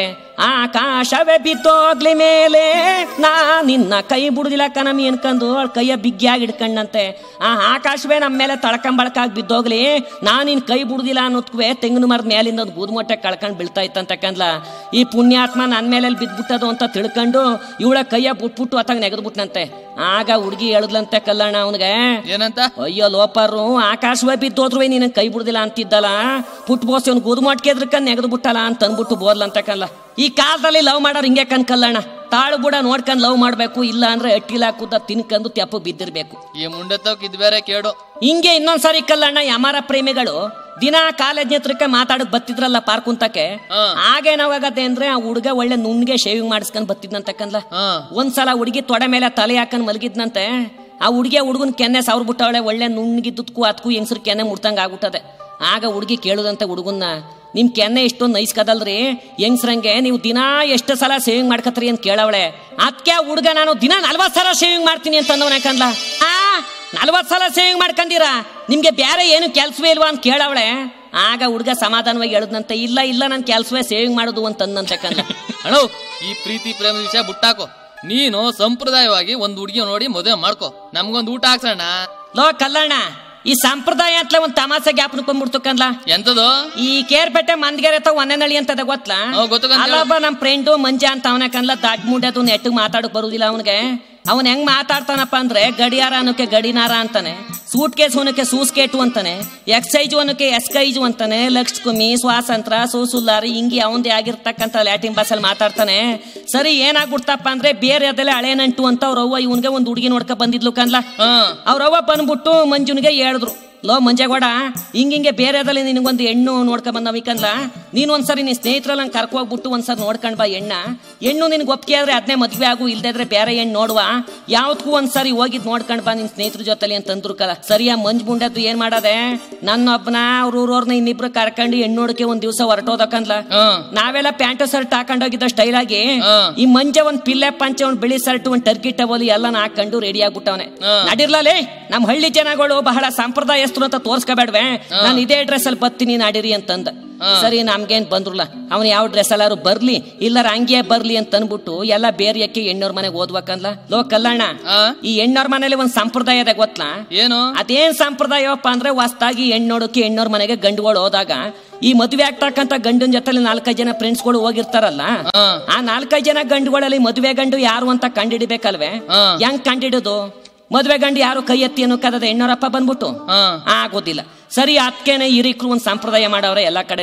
ಆಕಾಶವೇ ಬಿದ್ದೋಗ್ಲಿ ಮೇಲೆ ನಾ ನಿನ್ನ ಕೈ ಬಿಡುದಿಲ್ಲ ಕಣಮಿ ಅನ್ಕಂದು ಅವಳ ಕೈಯ ಬಿಗ್ಗಿಯಾಗಿ ಹಿಡ್ಕಂಡಂತೆ ಆ ಆಕಾಶವೇ ನಮ್ಮ ಮೇಲೆ ತಳ್ಕಂಬಳಕಾಗಿ ಬಿದ್ದೋಗ್ಲಿ ನಾ ನಿನ್ ಕೈ ಬಿಡುದಿಲ್ಲ ಅನ್ನೋದ್ಕುವೆ ತೆಂಗಿನ ಮರದ ಮೇಲಿಂದ ಒಂದು ಬೂದ್ಮೊಟ್ಟೆ ಕಳ್ಕೊಂಡ್ ಬೀಳ್ತಾ ಇತ್ತಂತಕ್ಕಂದ್ಲ ಈ ಪುಣ್ಯಾತ್ಮ ನನ್ನ ಮೇಲೆ ಬಿದ್ಬಿಟ್ಟದು ಅಂತ ತಿಳ್ಕೊಂಡು ಇವಳ ಕೈಯ ಬಿಟ್ಬಿಟ್ಟು ಅತ್ತಾಗ ನೆಗೆದ್ಬಿಟ್ನಂತೆ ಆಗ ಹುಡುಗಿ ಹೇಳಿದ್ಲಂತೆ ಕಲ್ಲಣ್ಣ ಅವನಿಗೆ ಏನಂತ ಅಯ್ಯೋ ಲೋಪರು ಆಕಾಶವೇ ಬಿದ್ದೋದ್ರು ನೀನು ಕೈ ಬಿಡುದಿಲ್ಲ ಅಂತಿದ್ದಲ್ಲ ಪುಟ್ ಬೋಸ್ ಅವ್ನು ಗುದುಮಟ್ಕೆ ಎದ್ರಕಂದ್ ನೆಗೆದು ಬಿಟ್ಟಲ್ಲ ಅಂತ ಅಂದ್ಬಿಟ್ಟು ಬೋದ್ಲಂತಕ್ಕಲ್ಲ ಈ ಕಾಲದಲ್ಲಿ ಲವ್ ಮಾಡೋರು ಹಿಂಗೆ ಕನ್ಕಲ್ಲಣ್ಣ ತಾಳು ಬುಡ ನೋಡ್ಕೊಂಡ್ ಲವ್ ಮಾಡ್ಬೇಕು ಇಲ್ಲ ಅಂದ್ರೆ ಅಟ್ಟಿಲ ಕೂತ ತಿನ್ಕಂದು ತೆಪ್ಪ ಬಿದ್ದಿರ್ಬೇಕು ಈ ಮುಂಡೆತ್ತವ್ಕ್ ಇದ್ ಬೇರೆ ಕೇಡು ಹಿಂಗೆ ಇನ್ನೊಂದ್ಸರಿ ಕಲ್ಲಣ್ಣ ಯಮಾರ ಪ್ರೇಮಿಗಳು ದಿನ ಕಾಲೇಜ್ ಹತ್ರಕ್ಕೆ ಮಾತಾಡಕ್ ಬತ್ತಿದ್ರಲ್ಲ ಪಾರ್ಕ್ ಕುಂತಕ್ಕೆ ಹಾ. ಆಗೇನಾಗತ್ತೆ ಅಂದ್ರೆ ಆ ಹುಡುಗ ಒಳ್ಳೆ ನುಣ್ಗೆ ಶೇವಿಂಗ್ ಮಾಡಿಸ್ಕೊಂಡ್ ಬತ್ತಿದ್ನಂತಕ್ಕಂದ್ಲ ಹಾ ಒಂದ್ಸಲ ಹುಡುಗಿ ತೊಡೆ ಮೇಲೆ ತಲೆ ಹಾಕೊಂಡ್ ಮಲಗಿದ್ನಂತೆ ಆ ಹುಡುಗಿಯ ಹುಡುಗನ ಕೆನ್ನೆ ಸಾವಿರ ಬಿಟ್ಟವಳೆ ಒಳ್ಳೆ ನುಣ್ಗಿದ್ದಕ್ಕೂ ಅದಕ್ಕೂ ಹೆಂಗಸ್ರ ಕೆನ್ನೆ ಮುಡ್ತಂಗ ಆಗ್ಬಿಟ್ಟದೆ ಆಗ ಹುಡುಗಿ ಕೇಳುದಂತೆ ಹುಡುಗನ್ನ ನಿಮ್ ಕೆನ್ನೆ ಇಷ್ಟೊಂದು ನೈಸ್ಕದಲ್ರಿ ಹೆಂಗ್ಸ್ರಂಗೆ ನೀವು ದಿನಾ ಎಷ್ಟು ಸಲ ಸೇವಿಂಗ್ ಮಾಡ್ಕತ್ರಿ ಅಂತ ಕೇಳವಳೆ ಅದಕ್ಕೆ ಹುಡುಗ ನಾನು ದಿನ ನಲ್ವತ್ ಸಲ ಸೇವಿಂಗ್ ಮಾಡ್ತೀನಿ ಅಂತ ಅಂದವನ ಯಾಕಂದ್ಲ ಆ ನಲ್ವತ್ ಸಲ ಸೇವಿಂಗ್ ಮಾಡ್ಕಂದಿರಾ ನಿಮ್ಗೆ ಬೇರೆ ಏನು ಕೆಲ್ಸವೇ ಇಲ್ವಾ ಅಂತ ಕೇಳವಳೆ ಆಗ ಹುಡುಗ ಸಮಾಧಾನವಾಗಿ ಹೇಳದ್ನಂತೆ ಇಲ್ಲ ಇಲ್ಲ ನನ್ ಕೆಲ್ಸವೇ ಸೇವಿಂಗ್ ಮಾಡೋದು ಅಂತ ಅಂದಂತೆ ಕಂದ ಅಣೋ ಈ ಪ್ರೀತಿ ಪ್ರೇಮ ವಿಷಯ ಬುಟ್ಟಾಕೋ ನೀನು ಸಂಪ್ರದಾಯವಾಗಿ ಒಂದ್ ಹುಡುಗಿ ನೋಡಿ ಮದುವೆ ಮಾಡ್ಕೋ ನಮ್ಗೊಂದ್ ಊಟ ಹಾಕ್ಸಣ್ಣ ಲೋ ಕಲ್ಲಣ್ಣ ಈ ಸಂಪ್ರದಾಯ ಅಂತಲೇ ಒಂದ್ ತಮಾಸೆ ಜ್ಞಾಪನಕ್ಕೆ ಬಂದ್ಬಿಡ್ತು ಕಂದ್ಲ ಎಂತದು ಈ ಕೇರ್ಪೇಟೆ ಮಂದ್ಗೆರೆ ಅಥವಾ ಒಂದೆನಳಿ ಅಂತದ ಗೊತ್ತಲ್ಲ ಹ್ಮ್, ಗೊತ್ತು ಕಂದ. ಅಲ್ಲೊಬ್ಬ ನಮ್ ಫ್ರೆಂಡು ಮಂಜ ಅಂತ ಅವನ ಕನ್ಲ ದಾಟ್ ಮುಂಡದು ನೆಟ್ಟಿಗೆ ಮಾತಾಡಕ್ ಬರುದಿಲ್ಲ ಅವನಿಗೆ ಅವನ್ ಹೆಂಗ್ ಮಾತಾಡ್ತಾನಪ್ಪ ಅಂದ್ರೆ ಗಡಿಯಾರ ಅನ್ನೋಕೆ ಗಡಿನಾರ ಅಂತಾನೆ ಸೂಟ್ ಕೇಸ್ ಅನ್ನೋಕೆ ಸೂಸ್ಕೇಟು ಅಂತಾನೆ ಎಕ್ಸೈಜು ಅನ್ನೋಕೆ ಎಸ್ಕೈಜು ಅಂತಾನೆ ಲಕ್ಷ್ಮಿ ಸ್ವಾತಂತ್ರ್ಯ ಸೂಸುಲ್ಲಾರಿ ಹಿಂಗೆ ಅವಂದೇ ಆಗಿರ್ತಕ್ಕಂಥ ಲ್ಯಾಟಿನ್ ಭಾಷೆಯಲ್ಲಿ ಮಾತಾಡ್ತಾನೆ ಸರಿ ಏನಾಗ್ಬಿಡ್ತಪ್ಪ ಅಂದ್ರೆ ಬೇರೆ ಅದೆಲ್ಲ ಹಳೆ ನಂಟು ಅಂತ ಅವ್ರ ಅವ್ವ ಇವನ್ಗೆ ಒಂದು ಹುಡುಗಿ ನೋಡ್ಕ ಬಂದಿದ್ಲು ಕನ್ಲ ಹಾ ಅವ್ರವ್ವ ಬಂದ್ಬಿಟ್ಟು ಮಂಜುನಿಗೆ ಹೇಳಿದ್ರು ಲೋ ಮಂಜೇಗೌಡ ಹಿಂಗಿಂಗೆ ಬೇರೆದಲ್ಲಿ ನಿನಗೊಂದು ಹೆಣ್ಣು ನೋಡ್ಕೊಂಡ್ ಬಂದವಿಕಂದ್ಲ ನೀನು ಒಂದ್ಸರಿ ನಿನ್ ಸ್ನೇಹಿತರಲ್ಲಿ ನಂಗೆ ಕರ್ಕೊ ಹೋಗ್ಬಿಟ್ಟು ಒಂದ್ಸರಿ ನೋಡ್ಕೊಂಡ್ ಬಾ ಹೆಣ್ಣ ಹೆಣ್ಣು ನಿನ್ಗೆ ಒಪ್ಪಿಗೆ ಆದ್ರೆ ಅದನ್ನೇ ಮದ್ವೆ ಆಗು ಇಲ್ದೇ ಇದ್ರೆ ಬೇರೆ ಹೆಣ್ಣು ನೋಡುವ ಯಾವ್ದಕ್ಕೂ ಒಂದ್ಸರಿ ಹೋಗಿದ್ ನೋಡ್ಕೊಂಡ್ ಬಾ ನಿನ್ ಸ್ನೇಹಿತರ ಜೊತೆಲಿ ಅಂತ ಅಂದ್ರು ಕಲ ಸರಿಯಾ ಮಂಜ್ ಮುಂಡದ್ದು ಏನ್ ಮಾಡದೆ ನನ್ನೊಬ್ನ ಅವ್ರ ಊರವ್ರನ್ನ ಇನ್ನಿಬ್ರು ಕರ್ಕೊಂಡು ಹೆಣ್ಣು ನೋಡಕ್ಕೆ ಒಂದ್ ದಿವಸ ಹೊರಟೋದಕ್ಕಂದ್ಲ ಹಾ ನಾವೆಲ್ಲ ಪ್ಯಾಂಟ್ ಶರ್ಟ್ ಹಾಕೊಂಡೋಗಿದ್ದ ಸ್ಟೈಲ್ ಆಗಿ ಹಾ. ಈ ಮಂಜ ಒಂದ್ ಪಿಲ್ಲೆ ಪಂಚ ಒಂದ್ ಬಿಳಿ ಶರ್ಟ್ ಒಂದ್ ಟರ್ಕಿ ಟವಲಿ ಎಲ್ಲ ಹಾಕೊಂಡು ರೆಡಿ ಆಗ್ಬಿಟ್ಟವನೆ ಹಾ. ನಡಿರ್ಲೇ ನಮ್ ಹಳ್ಳಿ ಜನಗಳು ಬಹಳ ಸಂಪ್ರದಾಯಸ್ಥರು ಅಂತ ತೋರ್ಸ್ಕೋಬೇಡ್ವೆ ನಾನು ಇದೇ ಡ್ರೆಸ್ ಅಲ್ಲಿ ಬರ್ತೀನಿ ನಾಡಿರಿ ಅಂತಂದ ಹಾ. ಸರಿ ನಮ್ಗೇನ್ ಬಂದ್ರಲ್ಲ ಅವನ್ ಯಾವ ಡ್ರೆಸ್ ಎಲ್ಲಾರು ಬರ್ಲಿ ಇಲ್ಲಾರ ಹಂಗೆ ಬರ್ಲಿ ಅಂತ ಅನ್ಬಿಟ್ಟು ಎಲ್ಲ ಬೇರೆಯಕ್ಕೆ ಹೆಣ್ಣವ್ರ ಮನೆಗೆ ಓದ್ಬೇಕಂದ್ಲ ಲೋ ಕಲ್ಲಣ್ಣ ಆ ಈ ಹೆಣ್ಣವ್ರ ಮನೇಲಿ ಒಂದ್ ಸಂಪ್ರದಾಯ ಇದೆ ಗೊತ್ತಾ ಏನು ಅದೇನ್ ಸಂಪ್ರದಾಯವಪ್ಪ ಅಂದ್ರೆ ಹೊಸ್ದಾಗಿ ಹೆಣ್ಣು ನೋಡೋಕೆ ಹೆಣ್ಣೋರ್ ಮನೆಗೆ ಗಂಡುಗಳು ಹೋದಾಗ ಈ ಮದುವೆ ಆಗ್ತಕ್ಕಂಥ ಗಂಡನ ಜೊತೆಲಿ ನಾಲ್ಕೈದು ಜನ ಫ್ರೆಂಡ್ಸ್ಗಳು ಹೋಗಿರ್ತಾರಲ್ಲ ಹಾ ಆ ನಾಲ್ಕೈದು ಜನ ಗಂಡುಗಳಲ್ಲಿ ಮದುವೆ ಗಂಡು ಯಾರು ಅಂತ ಕಂಡಿಡಿಬೇಕಲ್ವೇ ಹಾ. ಹೆಂಗ್ ಕಂಡಿಡೋದು ಮದುವೆ ಗಂಡು ಯಾರು ಕೈ ಎತ್ತಿ ಅನ್ನೋಕ್ಕದ ಹೆಣ್ಣೋರಪ್ಪ ಬಂದ್ಬಿಟ್ಟು ಹಾ ಆಗೋದಿಲ್ಲ ಸರಿ ಅದಕ್ಕೇನೆ ಹಿರಿಕರು ಒಂದು ಸಂಪ್ರದಾಯ ಮಾಡವ್ರೆ ಎಲ್ಲ ಕಡೆನೂ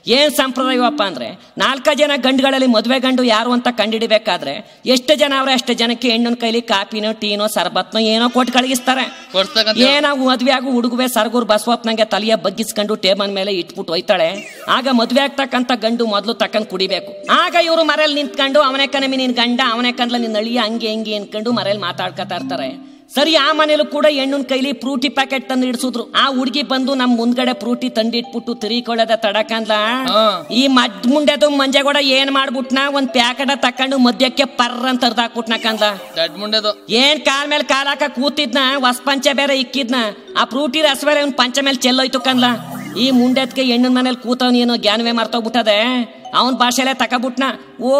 ಏನ್ ಸಂಪ್ರದಾಯವಪ್ಪ ಅಂದ್ರೆ ನಾಲ್ಕು ಜನ ಗಂಡುಗಳಲ್ಲಿ ಮದುವೆ ಗಂಡು ಯಾರು ಅಂತ ಕಂಡಿಡಿಬೇಕಾದ್ರೆ ಎಷ್ಟು ಜನ ಅವ್ರೆ ಅಷ್ಟು ಜನಕ್ಕೆ ಹೆಣ್ಣಿನ ಕೈಲಿ ಕಾಪಿನೋ ಟೀನೋ ಸರ್ಬತ್ನೋ ಏನೋ ಕೊಟ್ಟು ಕಳಗಿಸ್ತಾರೆ ಕೊಡ್ಸ್ತಕ್ಕಂತ ಏನಾಗು ಮದ್ವೆ ಆಗು ಹುಡುಗುವೆ ಸರ್ಗೂರ್ ಬಸವಪ್ಪನಂಗೆ ತಲೆಯ ಬಗ್ಗಿಸ್ಕೊಂಡು ಟೇಬಲ್ ಮೇಲೆ ಇಟ್ಬಿಟ್ಟು ಹೋಯ್ತಾಳೆ ಆಗ ಮದ್ವೆ ಆಗ್ತಕ್ಕಂಥ ಗಂಡು ಮೊದಲು ತಕ್ಕಂಡ್ ಕುಡಿಬೇಕು ಆಗ ಇವರು ಮರೇಲಿ ನಿಂತ್ಕೊಂಡು ಅವನೇ ಕನಮಿ ನಿನ್ ಗಂಡ ಅವನೇ ಕಂದ್ಲ ನಿನ್ನ ಅಳಿಯ ಹಂಗೆ ಹಿಂಗೆ ಅನ್ಕೊಂಡು ಮರೇಲಿ ಮಾತಾಡ್ಕೊತಾ ಇರ್ತಾರೆ ಸರಿ ಆ ಮನೇಲೂ ಕೂಡ ಹೆಣ್ಣುನ್ ಕೈಲಿ ಫ್ರೂಟಿ ಪ್ಯಾಕೆಟ್ ತಂದು ಇಡ್ಸಿದ್ರು ಆ ಹುಡುಗಿ ಬಂದು ನಮ್ ಮುಂದ್ಗಡೆ ಫ್ರೂಟಿ ತಂದಿಟ್ಬಿಟ್ಟು ತಿರಿಕೊಳ್ಳೋದ ತಡಕಂದ್ಲ ಹಾ. ಈ ಮದ್ ಮುಂಡೆದು ಮಂಜೆಗೂಡ ಏನ್ ಮಾಡ್ಬಿಟ್ನ ಒಂದ್ ಪ್ಯಾಕೆಟ ತಕೊಂಡು ಮದ್ಯಕ್ಕೆ ಪರ್ರ ಅಂತ ಅರ್ದಾಕ್ಬಿಟ್ನ ಕಂದ್ಲ ದಡ್ ಮುಂಡೆದು ಏನ್ ಕಾಲ್ ಮೇಲೆ ಕಾಲ್ ಹಾಕ ಕೂತಿದ್ನ ಹೊಸ ಪಂಚ ಬೇರೆ ಇಕ್ಕಿದ್ನ ಆ ಫ್ರೂಟಿ ರಸ ಬೇರೆ ಅವ್ನ್ ಪಂಚ ಮೇಲೆ ಚೆಲ್ಲೋಯ್ತು ಕನ್ಲ ಈ ಮುಂಡೆತ್ಗೆ ಹೆಣ್ಣಿನ ಮನೇಲಿ ಕೂತವ್ನ ಏನೋ ಜ್ಞಾನವೇ ಮರ್ತೋಗ್ಬಿಟ್ಟದೆ ಅವನ್ ಭಾಷೆಲೆ ತಕಬಿಟ್ನ ಓ